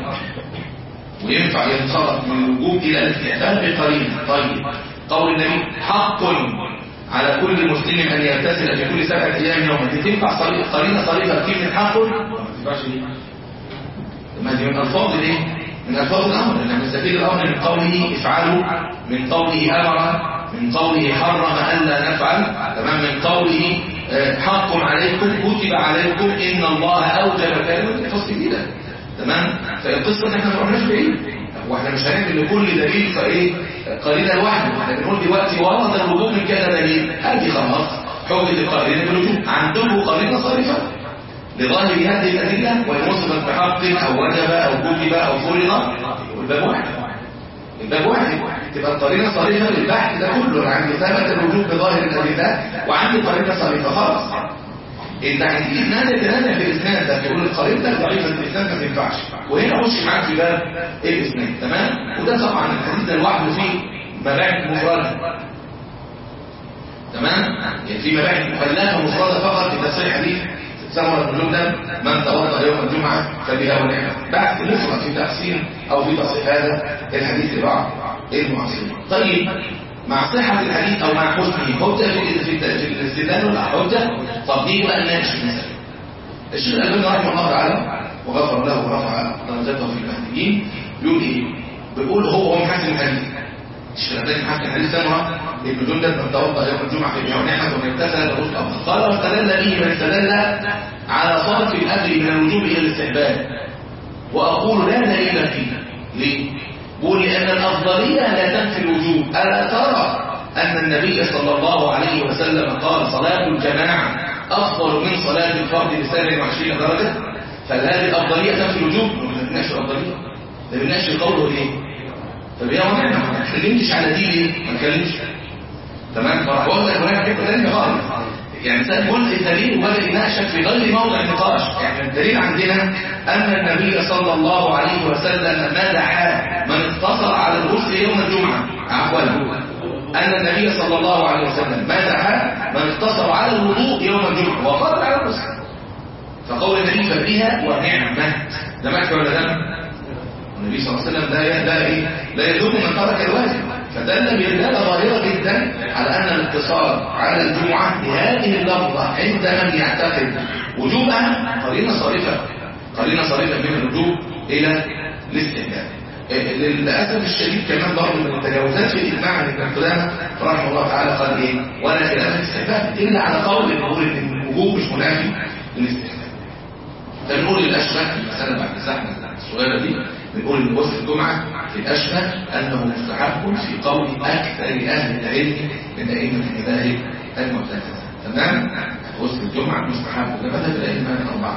وينفع ينصرف من الوجوب إلى الاستحباب بقرينة طيب قول النبي حق على كل مسلم أن يغتسل في كل سبعة أيام يوما دي تنفع صريح قرينة صريحة كلمة حق ما تنفعش دي ما دي من ألفاظ الايه؟ من ألفاظ الأمر لأن نستفيد الأمر من قوله افعلوا من قوله أمر من قوله حرم ألا نفعل تمام من قوله حق عليكم كتب عليكم إن الله أوجب كلمة فصل كده تمام فالقصة ان احنا ما رحناش بعيد واحنا مش هنعمل لكل دليل فايه قرينه لوحده احنا بنقول دلوقتي ورد الوجوب من كذا دليل ادي خلاص حجه القرينه بالوجوب عندكم قرينه صارفه لظاهر هذه الادله وان وصفت بحق او وجب او كتب او فرض والباب واحد الباب واحد تبقى القرينه صارفه للبحث ده كله عندي ثبت الوجوب بظاهر الادله وعندي قرينه صارفه خلاص انت هتجيب نادي تنادي في الاسناد ده تقول القريب ده ضعيف الاسناد ما تنفعش وهنا خش معاك في باب الاسناد تمام وده طبعا الحديث ده لوحده فيه مباحث مفرده تمام يعني في مباحث مخلفه مفرده فقط في تصحيح حديث سمر بن جمله من توضا يوم الجمعه فبها ونعمه بحث مفرد في تحسين او في تصحيح هذا الحديث لبعض المعاصرين طيب مع صحة الحديث أو مع حسنه حجة في في في الاستدلال ولا حجة طب نيجي بقى نناقش المسألة الشيخ الألباني رحمه الله تعالى وغفر له ورفع درجته في المهديين بيقول إيه؟ بيقول هو هو محسن الحديث الشيخ الألباني محسن الحديث سمرة ابن جندل من توضأ يوم الجمعة في يوم نعمة ومن اغتسل الرسل أفضل قال واستدل به من استدل على صرف الأمر من الوجوب إلى الاستحباب وأقول لا دليل فيه ليه؟ بيقول لأن الأفضلية لا تنفي الوجوب ألا ترى أن النبي صلى الله عليه وسلم قال صلاة الجماعة أفضل من صلاة الفرد ب 27 درجة فهذه الأفضلية تنفي الوجوب ما بنناقش الأفضلية ده بنناقش قوله إيه طب يا ونعم ما اتكلمتش على دي ليه ما اتكلمش تمام فراح بقول لك هناك حته ثانيه خالص يعني سأل جزء الدليل وبدأ يناقشك في غير موضع النقاش يعني الدليل عندنا أن النبي صلى الله عليه وسلم مدح من اقتصر على الغسل يوم الجمعة عفوا أن النبي صلى الله عليه وسلم مدح من اقتصر على الوضوء يوم الجمعة وفضل على الغسل فقول النبي فبها ونعمة ده مكة ولا ده النبي صلى الله عليه وسلم لا لا ايه لا يدوم من ترك الواجب فدل بدلاله ظاهره جدا على ان الاقتصار على الجمعه بهذه اللفظه عند من يعتقد وجوبها قرينه صارفه قرينه صارفه من الوجوب الى الاستهلاك للاسف الشديد كمان برضه من التجاوزات في الاجماع عن ابن قدامه رحمه الله تعالى قال ايه ولا خلاف في الاستحباب الا على قول يقول ان الوجوب مش منافي للاستحباب فنقول الاشبه المساله بعد الزحمه الصغيره دي بنقول ان غسل الجمعه في الاشبه انه مستحب في قول اكثر اهل العلم من ائمه المذاهب المعتزله تمام غسل الجمعه مستحب ده مذهب الائمه الاربعه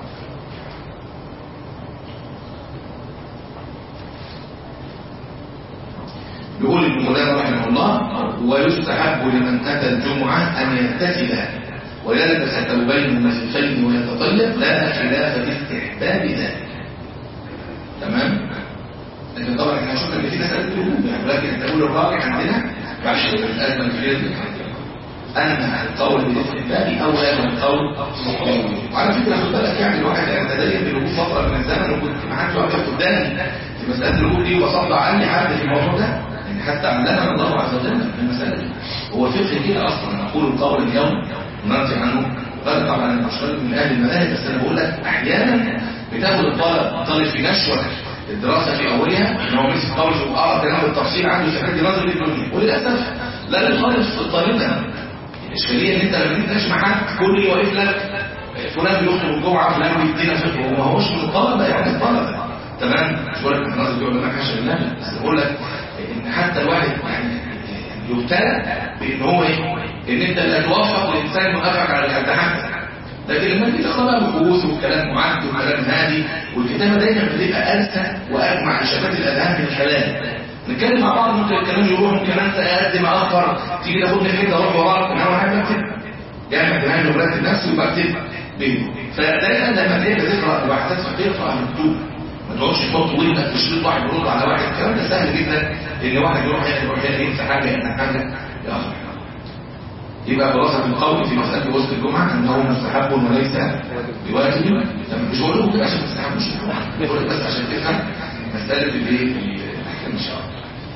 يقول ابن قدامه رحمه الله ويستحب لمن اتى الجمعه ان يغتسل ويلبس ثوبين مسيحين ويتطيب لا خلاف في استحباب ذلك تمام لكن طبعا احنا شفنا ان في ناس قالت الوجوب يعني لكن احنا نقول الراجح عندنا بعد الازمه الكبيره دي ان القول بالاستحباب اولى من القول وعلى فكره خد بالك يعني الواحد يتدين بالوجوب فتره من الزمن وكنت ما حدش واقف قدامي في مساله الوجوب دي وصلى عني حد في الموضوع ده يعني حتى علمنا الله عز وجل في المساله دي هو فقه كده اصلا نقول القول اليوم ونرجع عنه وقال طبعا المشكلة من اهل المذاهب بس انا بقول لك احيانا بتاخد الطالب طالب في نشوه الدراسه في اولها ان هو مسك قول وقرا كلام بالتفصيل عنده شهاده نظر للدنيا وللاسف لا للطالب في الطالب ده الاشكاليه ان انت لما تناقش مع حد كل يوقف لك فلان بيخطب الجمعه فلان بيدينا فقه وما هوش من الطلبه يعني الطلبه تمام مش بقول لك الناظر بيقول لك حاشا لله بس بقول لك ان حتى الواحد يعني يبتلى بان هو ايه ان انت لا توفق الانسان يوافقك على الامتحان لكن لما تيجي تقرا بقى بحوث وكلام معد وكلام هادي والكتابه دايما بتبقى ارسى واجمع لشتات الاذهان من الكلام نتكلم مع بعض ممكن الكلام يروح ممكن انت اقدم اخر تيجي تاخدني حته اروح وراك انا واحد بكتب يعني دماغي وبرتب نفسي وبكتب بينه فدايما لما تيجي تقرا الوحدات فتقرا مكتوب ما تقعدش تحط ودنك في شريط واحد يرد على واحد الكلام ده سهل جدا ان واحد يروح يروح ينسى حاجه ينسى حاجه ياخر يبقى خلاصة القول في مسألة وسط الجمعة أنه مستحب وليس بواجب مش بقول لكم كده عشان تستحب مش بقول لك بس عشان تفهم مسألة الايه الأحكام إن شاء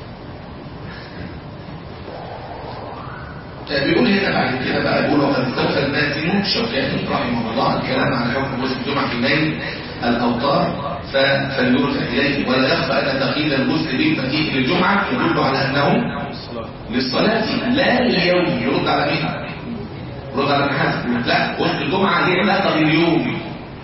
الله بيقول هنا بعد كده بقى يقول وقد استوفى المازن الشوكاني رحمه الله الكلام عن حكم وسط الجمعة في الليل الأوتار فليرجع إليه ولا يخفى أن تقييد الغسل بالمجيء للجمعة يدل على أنه للصلاة لا لليوم يرد على مين يرد على النحاس لا وسط الجمعة دي علاقة باليوم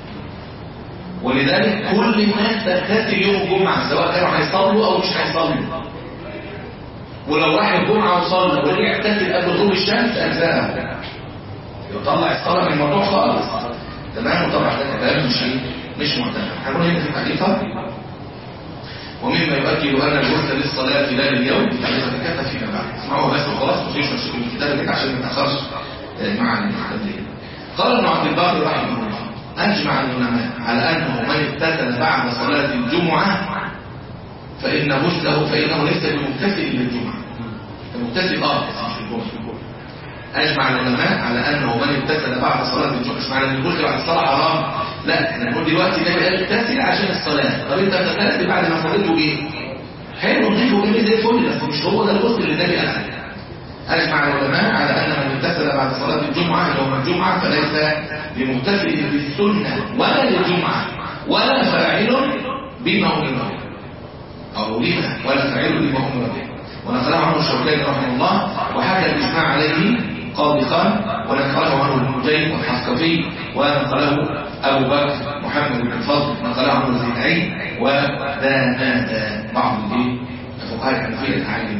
ولذلك كل الناس تغتسل يوم الجمعة سواء كانوا هيصلوا أو مش هيصلوا ولو راح الجمعة وصلى وليه يعتكف قبل غروب الشمس أجزاءه يطلع الصلاة من الموضوع خالص تمام وطبعا ده كلام مش مش معتمد هنقول هنا في الحقيقة ومما يؤكد أن الغسل للصلاة لا لليوم يعني تتكتب فيما بعد اسمعوا بس وخلاص مفيش مشاكل في الكتاب كده عشان ما نتأخرش مع التدريب قال ابن عبد البر رحمه الله أجمع العلماء على أنه من اغتسل بعد صلاة الجمعة فإن غسله فإنه ليس بمغتسل للجمعة المغتسل اه بس مش الجمعة أجمع العلماء على أنه من اغتسل بعد صلاة الجمعة مش معنى أن الغسل بعد الصلاة حرام لا احنا نقول دلوقتي النبي قال اغتسل عشان الصلاة طب أنت اغتسلت بعد ما صليته إيه؟ حلو نضيف وجميل زي الفل بس مش هو ده الغسل اللي النبي قال أجمع العلماء على أن من اغتسل بعد صلاة الجمعة يوم الجمعة فليس بمغتسل بالسنة ولا للجمعة ولا فاعل بما أمر أو لما ولا فاعل بما أمر به ونقله عنه الشوكاني رحمه الله وحكى الإجماع عليه قاضي خان ونقله عنه المجيد والحسكفي ونقله أبو بكر محمد بن الفضل نقله عنه الزينعي ودانادا بعض الفقهاء الحنفية الأعلم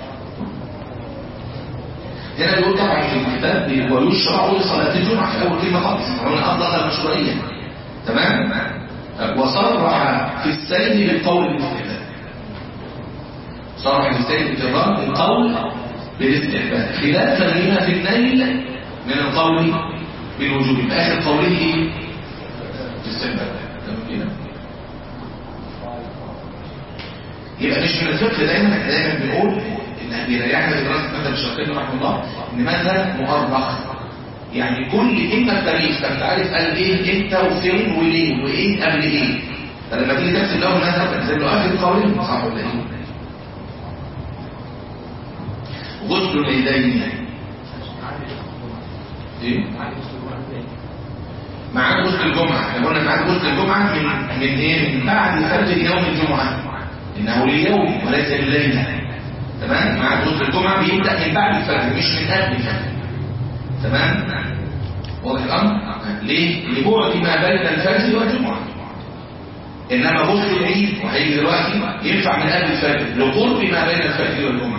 هنا بيقول طبعا في الكتاب ويشرع لصلاة الجمعة في أول كلمة خالص هنا أطلق المشروعية تمام وصرح في السيد بالقول بالاستحباب صرح في السيد بالكرام بالقول بالاستحباب خلافا لما في النيل من القول بالوجوب آخر قوله ايه؟ الاستحباب تمام كده يبقى مش من الفقه دايما احنا دايما بنقول اللي بيريحنا في دراسه مذهب الشافعي رحمه الله ان مذهب مؤرخ يعني كل كلمه تاريخ فانت عارف قال ايه امتى وفين وليه وايه قبل ايه فلما تيجي تكتب له المذهب تنزل له اخر قولين صح ولا ايه؟ غسل اليدين ايه؟ ميعاد غسل الجمعة احنا قلنا ميعاد غسل الجمعة من من ايه؟ من بعد فجر يوم الجمعة انه ليوم وليس لليلة تمام؟ ميعاد غسل الجمعة بيبدأ من بعد الفجر مش من قبل الفجر تمام؟ واضح الأمر؟ ليه؟ لبعد ما بين الفجر والجمعة إنما غسل العيد وهيجي دلوقتي ينفع من قبل الفجر لقرب ما بين الفجر والجمعة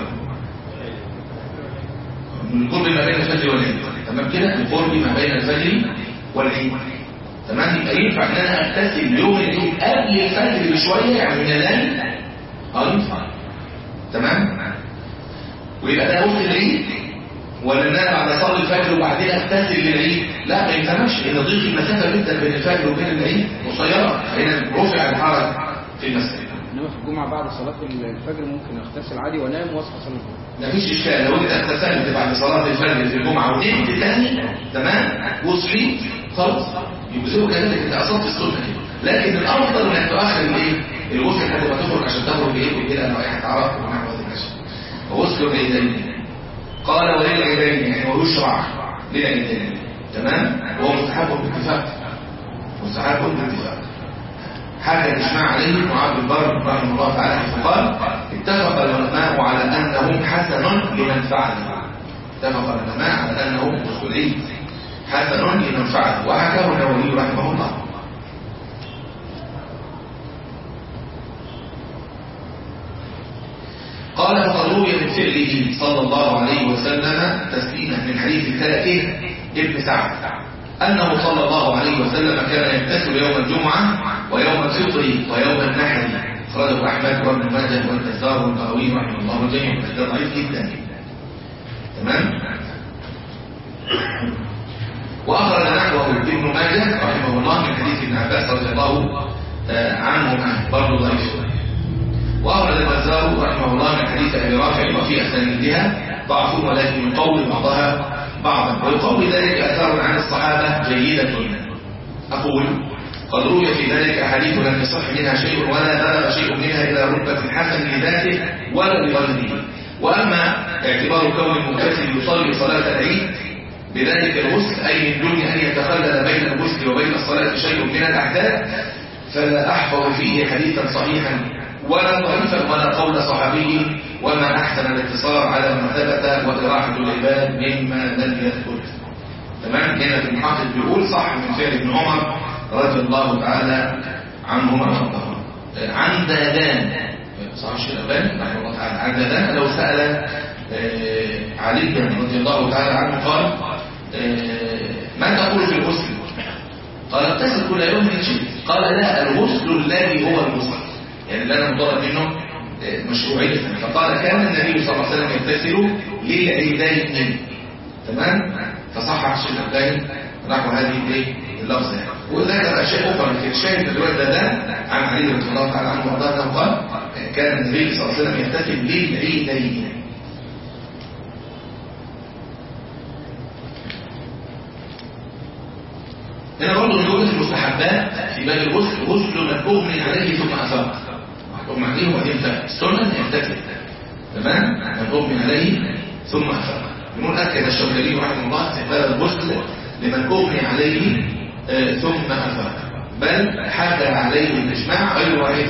من قرب ما بين الفجر والعيد تمام كده لقرب ما بين الفجر والعيد تمام يبقى ينفع ان انا اغتسل يوم العيد قبل الفجر بشويه يعني من الليل اه ينفع تمام ويبقى ده غسل العيد ولا ان انا بعد اصلي الفجر وبعدين اغتسل للعيد لا ما ينفعش ان ضيق المسافه جدا بين الفجر وبين العيد قصيره فهنا رفع الحرج في المسجد
انما في الجمعه بعد صلاه الفجر ممكن اغتسل عادي وانام واصحى اصلي الجمعه
مفيش اشكال لو انت اغتسلت بعد صلاه الفجر في الجمعه ونمت تاني تمام وصحيت خلاص يبقى كذلك انت اصبت السنه كده لكن الافضل انك تؤخر الايه الغسل لحد ما تخرج عشان تخرج بايه كده رائحه عرق ونحو ذلك وغسل العيدين قال وللعيدين يعني ويشرع للعيدين تمام وهو مستحب باتفاق مستحب باتفاق حكى الاجماع عليه معاذ بن بر رحمه الله تعالى فقال اتفق العلماء على انه حسن لمن فعله اتفق العلماء على انه دخولي حسن لمن فعله وحكاه النووي رحمه الله قال فقد روي من فعله صلى الله عليه وسلم تسليما من حديث ثلاثه ابن سعد أنه صلى الله عليه وسلم كان يغتسل يوم الجمعة ويوم الفطر ويوم النحر أخرجه أحمد وابن ماجه والبزار والبغوي رحمه الله الجميع ده ضعيف جدا تمام وأخرج نحوه ابن ماجه رحمه الله من حديث ابن عباس رضي الله عنهما برضه ضعيف وأخرج البزار رحمه الله من حديث أبي رافع وفي أسانيدها ضعف ولكن يقوي بعضها بعضا ويقوي ذلك أثار عن الصحابة جيدة أقول قد روي في ذلك أحاديث لم يصح منها شيء ولا بلغ شيء منها إلى رتبة حسن لذاته ولا لغيره وأما اعتبار كون المغتسل يصلي صلاة العيد بذلك الغسل أي من دون أن يتخلل بين الغسل وبين الصلاة شيء من الأحداث فلا أحفظ فيه حديثا صحيحا ولا ضعيفا ولا قول صحابي وما أحسن الاقتصار على ما ثبت وإراحة العباد مما لم يذكر تمام هنا في المحقق بيقول صح من فعل ابن عمر رضي الله تعالى عنهما وارضاهما عن دادان صح الشيخ الألباني رحمه الله تعالى عن دادان لو سأل علي رضي الله تعالى عنه قال ما تقول في الغسل قال اغتسل كل يوم من شيء قال لا الغسل الذي هو الغسل يعني اللي انا مطالب منه مشروعية فقال كان النبي صلى الله عليه وسلم يغتسل للعيدين تمام فصح الشيخ الألباني نحو هذه الايه اللفظة يعني وذكر أشياء أخرى لكن الشاهد الرواية ده, ده عن علي رضي الله تعالى عنه وارضاه انه قال كان النبي صلى الله عليه وسلم يغتسل للعيدين هنا برضه من جملة المستحبات في باب الغسل غسل من أغمي عليه ثم أفاق أغمي عليه وبعدين فاق السنة يغتسل تمام من أغمي عليه ثم أفاق يقول أكد الشوكري رحمه الله استحباب الغسل لمن أغمي عليه آه ثم أفاق بل حكى عليه الإجماع غير واحد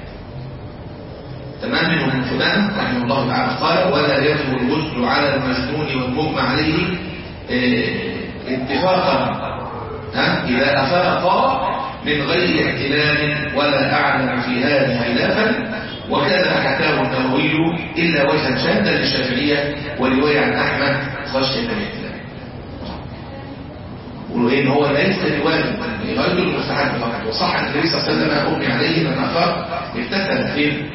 تمام منه من فلان رحمه الله تعالى قال ولا يجب الغسل على المجنون والمغمى عليه آه اتفاقا ها؟ إذا أفاق من غير احتلال ولا أعلم في هذا خلافا وكذا حكاه النووي إلا وجها شاذا للشافعية ورواية عن أحمد خشية الاحتلال قولوا إيه إن هو ليس بواجب غير المستحب فقط وصح أن النبي صلى الله عليه وسلم أغمي عليه من أفاق اغتسل فين؟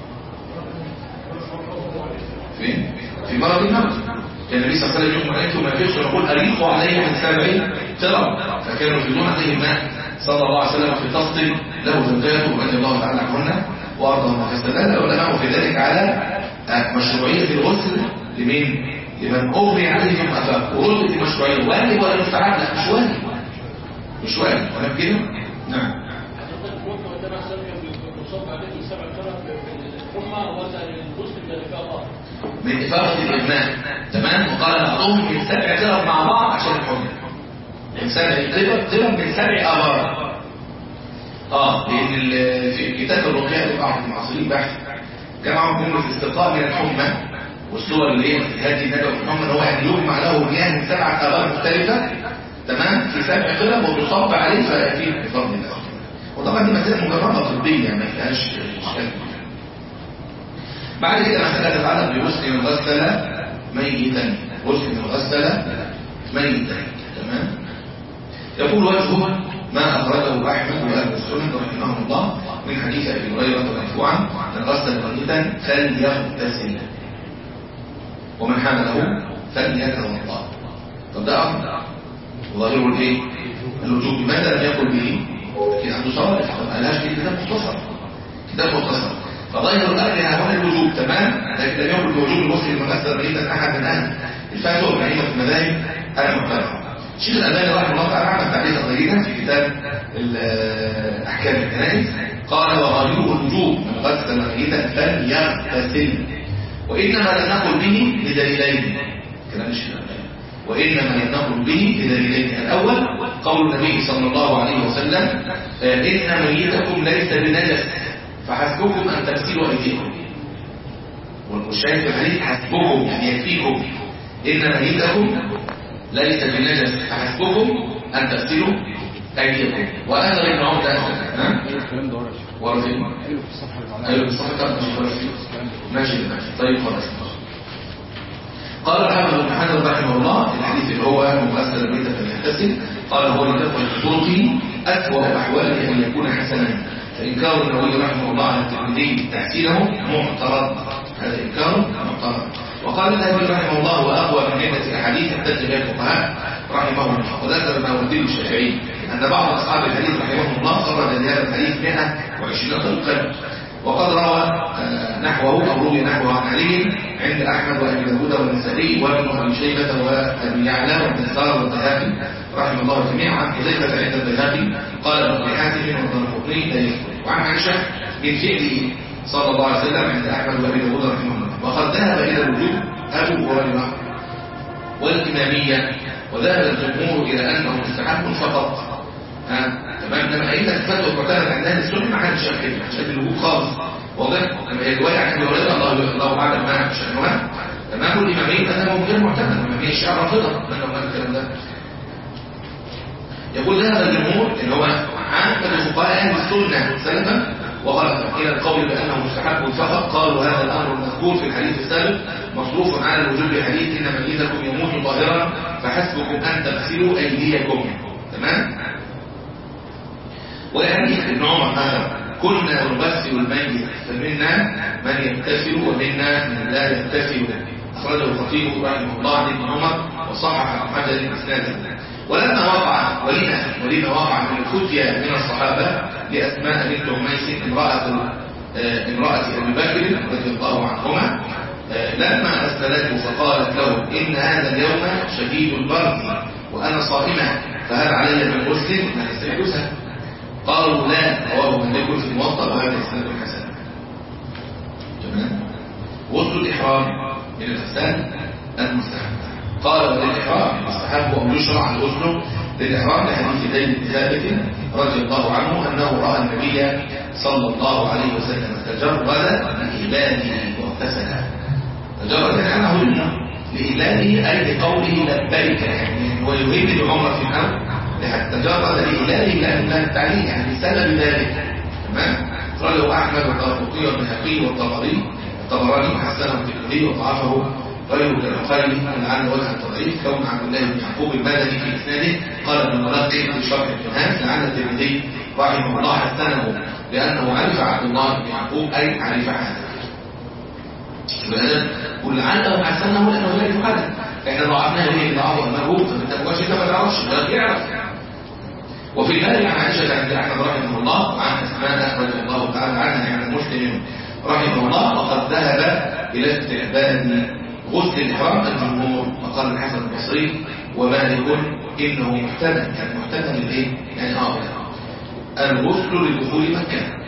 فين؟ في مرض الموت كان النبي صلى الله عليه وسلم يغمى عليه ثم يفيش ويقول أريقوا عليه من سبع ترى فكانوا يفيدون عليه الماء صلى الله عليه وسلم في تصل له زوجاته رضي الله تعالى عنهن وارضاهم فاستدل العلماء في ذلك على مشروعيه الغسل لمين؟ لمن اغمي عليه ثم افاق وردت المشروعيه واجب ولا مستحب؟ لا مش واجب مش واجب ولا كده؟ نعم
حضرتك ممكن قدام احسن كان بيصاب عليه سبع كرة في الحمى ولا المسلم ده اللي فيها الله
من إفاقة الإغماء تمام وقال بعضهم من سبع ضرب مع بعض عشان الحمى من سبع ضرب ضرب من سبع آبار اه لأن ال- في كتاب الرقية لبعض المعاصرين بحث جمعوا جملة الاستقاء من الحمى والصور اللي هي هذه الندوة في الحمى اللي هو يعني يجمع له مياه من سبع آبار مختلفة تمام في سبع قلب وتصب عليه فيأتيه بفضل الله وطبعا دي مسألة مجربة طبية ما فيهاش إشكال بعد كده مسألة تتعلق بغسل الغسل ميتا غسل الغسل ميتا تمام يقول وجهه ما أخرجه أحمد وأهل السنة رحمهم الله من حديث أبي هريرة مرفوعا من غسل ميتا فليغتسل ومن حمله فليتوضا طب ده أمر ظاهره الايه؟ الوجوب لماذا لم يقل به؟ لكن عنده صالح ما قالهاش في كتاب مختصر كتاب مختصر فظاهر الامر هنا الوجوب تمام لكن لم يقل بوجوب المسلم المغسل ميتا احد من اهل الفتوى من ائمه المذاهب المعتبره الشيخ الالباني رحمه الله تعالى عمل تعليقا ضيقا في كتاب ال- احكام الجنائز قال وظاهره الوجوب من غسل ميتا فليغتسل وانما لم نقل به لدليلين كلام الشيخ الالباني وإنما لم نقل به بدليلين الأول قول النبي صلى الله عليه وسلم آه، إن ميتكم ليس بنجس فحسبكم أن تغسلوا أيديكم والشاهد في الحديث حسبكم يعني يكفيكم إن ميتكم ليس بنجس فحسبكم أن تغسلوا أيديكم وهذا ابن عمر ده ها؟
ايه الكلام ده ورا يا شيخ
ورا فين؟
ايوه في الصفحه اللي بعدها
أيوة بالصحة ماشي خلاص ماشي ماشي طيب خلاص قال الحافظ بن حجر رحمه الله الحديث اللي هو مغسل الميت فليغتسل قال هو لتقوى طرقه أسوأ أحواله أن يكون حسنا فإنكار النووي رحمه الله على الترمذي تحسينه معترض هذا إنكار معترض وقال النووي رحمه الله وأقوى من عدة الأحاديث احتج بها الفقهاء رحمهم الله وذكر الماوردي الشافعي أن بعض أصحاب الحديث رحمهم الله خرج لهذا الحديث 120 طريقا وقد روى آه، نحوه أو روي نحوه عن علي عند أحمد وأبي داود والنسائي وابن أبي شيبة وأبي يعلى وابن الزار والذهبي رحمه الله جميعا عن حذيفة عند الذهبي قال ابن حاتم والدرقطني لا يذكر وعن عائشة من فعله صلى الله عليه وسلم عند أحمد وأبي داود رحمه الله وقد ذهب إلى الوجوب أبو هريرة والإمامية وذهب الجمهور إلى أنه مستحب فقط ها تمام لما قايل لك فتوى معتمد عند اهل السنه ما حدش قال كده ما حدش قال الوجوب خالص واضح لما هي روايه عن ابي هريره الله الله اعلم ما شانها تمام الاماميه مذهبهم غير معتمد الاماميه الشيعه رافضه من لو قال الكلام ده يقول ذهب الجمهور اللي هو عامة فقهاء اهل السنه سلفا وغلبا الى القول بانه مستحب فقط قالوا هذا الامر المذكور في الحديث السابق مصروف على الوجوب بحديث ان ميتكم يموت طاهرا فحسبكم ان تغسلوا ايديكم تمام وحديث ابن عمر هذا كنا نغسل الميت فمنا من يغتسل ومنا من لا يغتسل أخرجه الخطيب رحمه الله عن ابن عمر وصحح ابن حجر اسناده ولما وقع ولما ولما وقع من الفتيا من الصحابة لأسماء بنت عميس امرأة آه، امرأة أبي بكر رضي الله عنهما آه، لما أسألته فقالت له إن هذا اليوم شديد البرد وأنا صائمة فهل علي من غسل؟ ما يستيقظها قالوا لا رواه مالك في الموطأ وهذا إسناد حسن تمام غسل الإحرام من الإحسان المستحب قال وللإحرام مستحب أو يشرع الغسل للإحرام لحديث زيد بن ثابت رضي الله عنه أنه رأى النبي صلى الله عليه وسلم تجرد لإهلاله واغتسل تجرد يعني أنه يمنع لإهلاله أي لقوله لبيك يعني هو يريد العمرة في الأرض لحتى تجرد لإهلاله لأن الله التعليل يعني بسبب ذلك تمام رجل أحمد والدارقطي والبيهقي والطبري الطبراني وحسنه الترمذي وضعفه غير البخاري لعل وجه التضعيف كون عبد الله بن يعقوب المدني في اسناده قال ابن ملقي في شرح الجهاد لعل الترمذي رحمه الله حسنه لانه عرف عبد الله بن يعقوب اي عرف هذا ولعله حسنه لانه لا يعرف احنا ضعفناه ليه ضعفه المرهوب فما تبقاش انت ما تعرفش لا يعرف وفي الباب عن عائشة عند أحمد رحمه الله وعن أسماء رضي الله تعالى عنها يعني مسلم رحمه الله وقد ذهب إلى استعباد غسل الإحرام الجمهور وقال الحسن البصري ومالك إنه محتمل يعني محتمل الإيه؟ يعني آه الغسل لدخول مكة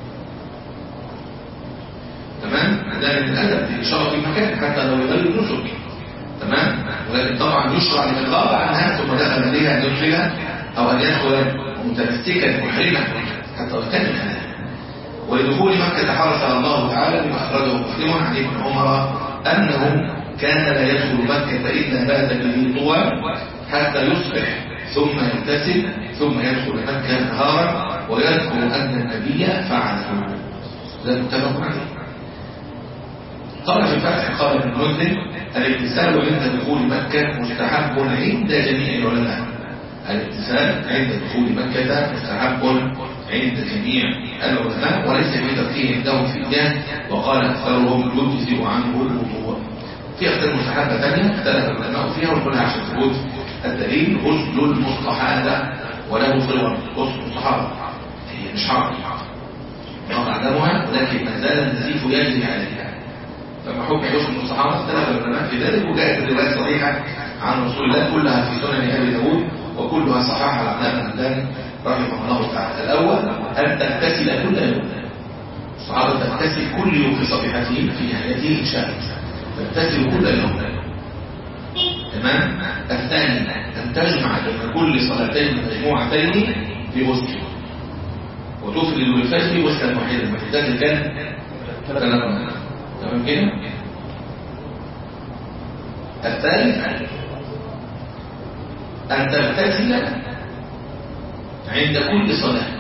تمام ده من الأدب لإشارة المكان حتى لو يغير النسك تمام ولكن طبعا يشرع لمن غاب عنها ثم دخل بها أن يدخلها أو أن يدخل متمسكا محرما حتى لو كان من أهلها ولدخول مكة حرص الله تعالى بما أخرجه مسلم عن ابن عمر أنه كان لا يدخل مكة إلا بات به طوى حتى يصبح ثم يغتسل ثم يدخل مكة نهارا ويذكر أن النبي فعله ده متفق عليه قال في الفتح قال ابن المنذر الاغتسال عند دخول مكة مستحب عند جميع العلماء الاغتسال عند دخول مكة مستحب عند جميع العلماء وليس في تركيه عندهم في الجاه وقال أكثرهم يجزئ عنه الوضوء في أكثر مستحبة ثانية اختلف العلماء فيها وكلها عشان ثبوت الدليل غسل المستحاضة وله صور غسل المستحاضة هي مش حرام قطع دمها ولكن ما زال النزيف يجري عليها فما حكم غسل المستحاضة اختلف العلماء في ذلك وجاءت الرواية صحيحة عن رسول الله كلها في سنن أبي داود وكلها صحاح العلامة الألباني رحمه الله تعالى الأول أن تغتسل كل يوم الصحابة تغتسل كل يوم في صفحته في نهايته إن شاء تغتسل كل يوم تمام الثاني أن تجمع بين كل صلاتين مجموعتين في غسل وتفرد بالفجر غسلا واحدا ما تغتسل كان ثلاث مرات تمام كده الثالث أن تغتسل عند كل صلاة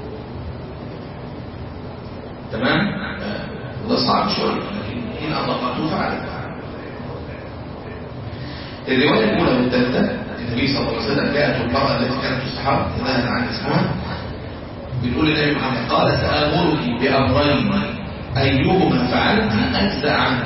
تمام وده صعب شوية لكن إن أطلقته فعلا الرواية الأولى والثالثة النبي صلى الله عليه وسلم جاءت المرأة التي كانت تستحب نهت عن اسمها بتقول النبي محمد قال سآمرك بأمرين أيهما فعلت أجزأ عنك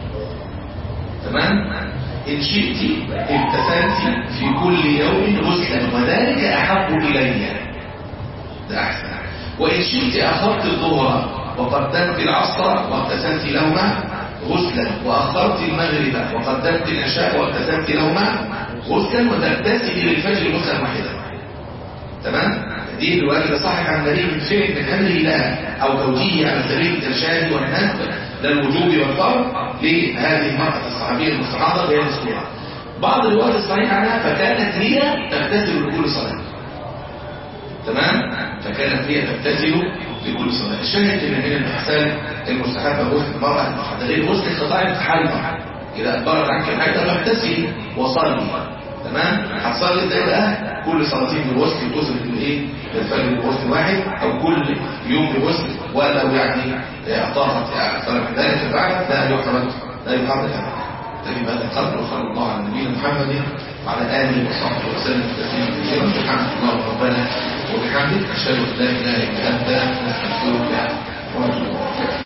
تمام إن شئت ابتسمت في كل يوم غسلا وذلك أحب إلي ده أحسن وإن شئت أخرت الظهر وقدمت العصر واغتسلت لهما غسلا وأخرت المغرب وقدمت العشاء واغتسلت لهما غسلا وتغتسل للفجر غسلا واحدا تمام دي الواجب صحيح عن النبي من فعل من امره لها او توجيهه على سبيل الارشاد والنسب للوجوب والفرض لهذه المرأة الصحابية المستحاضة بهذه الصورة بعض الروايات الصحيحة عنها فكانت هي تغتسل لكل صلاة تمام فكانت هي تغتسل لكل صلاة الشاهد ان من الاحسان المستحبة غسل المرأة المحددين غسل استطاع التحلم إذا أكبرت عنك الحاجة فاغتسلي وصلي تمام هتصلي ازاي بقى كل صلاتين بالوسط توصل بالايه للفجر بوسط واحد او كل يوم بوسط ولو يعني اعطاها اكثر من ذلك فعلا لا يحرم لا يحرم ابدا تجي بهذا القدر وصلى الله على نبينا محمد وعلى اله وصحبه وسلم تسليما كثيرا سبحانك اللهم ربنا وبحمدك اشهد ان لا اله الا انت نستغفرك ونتوب اليك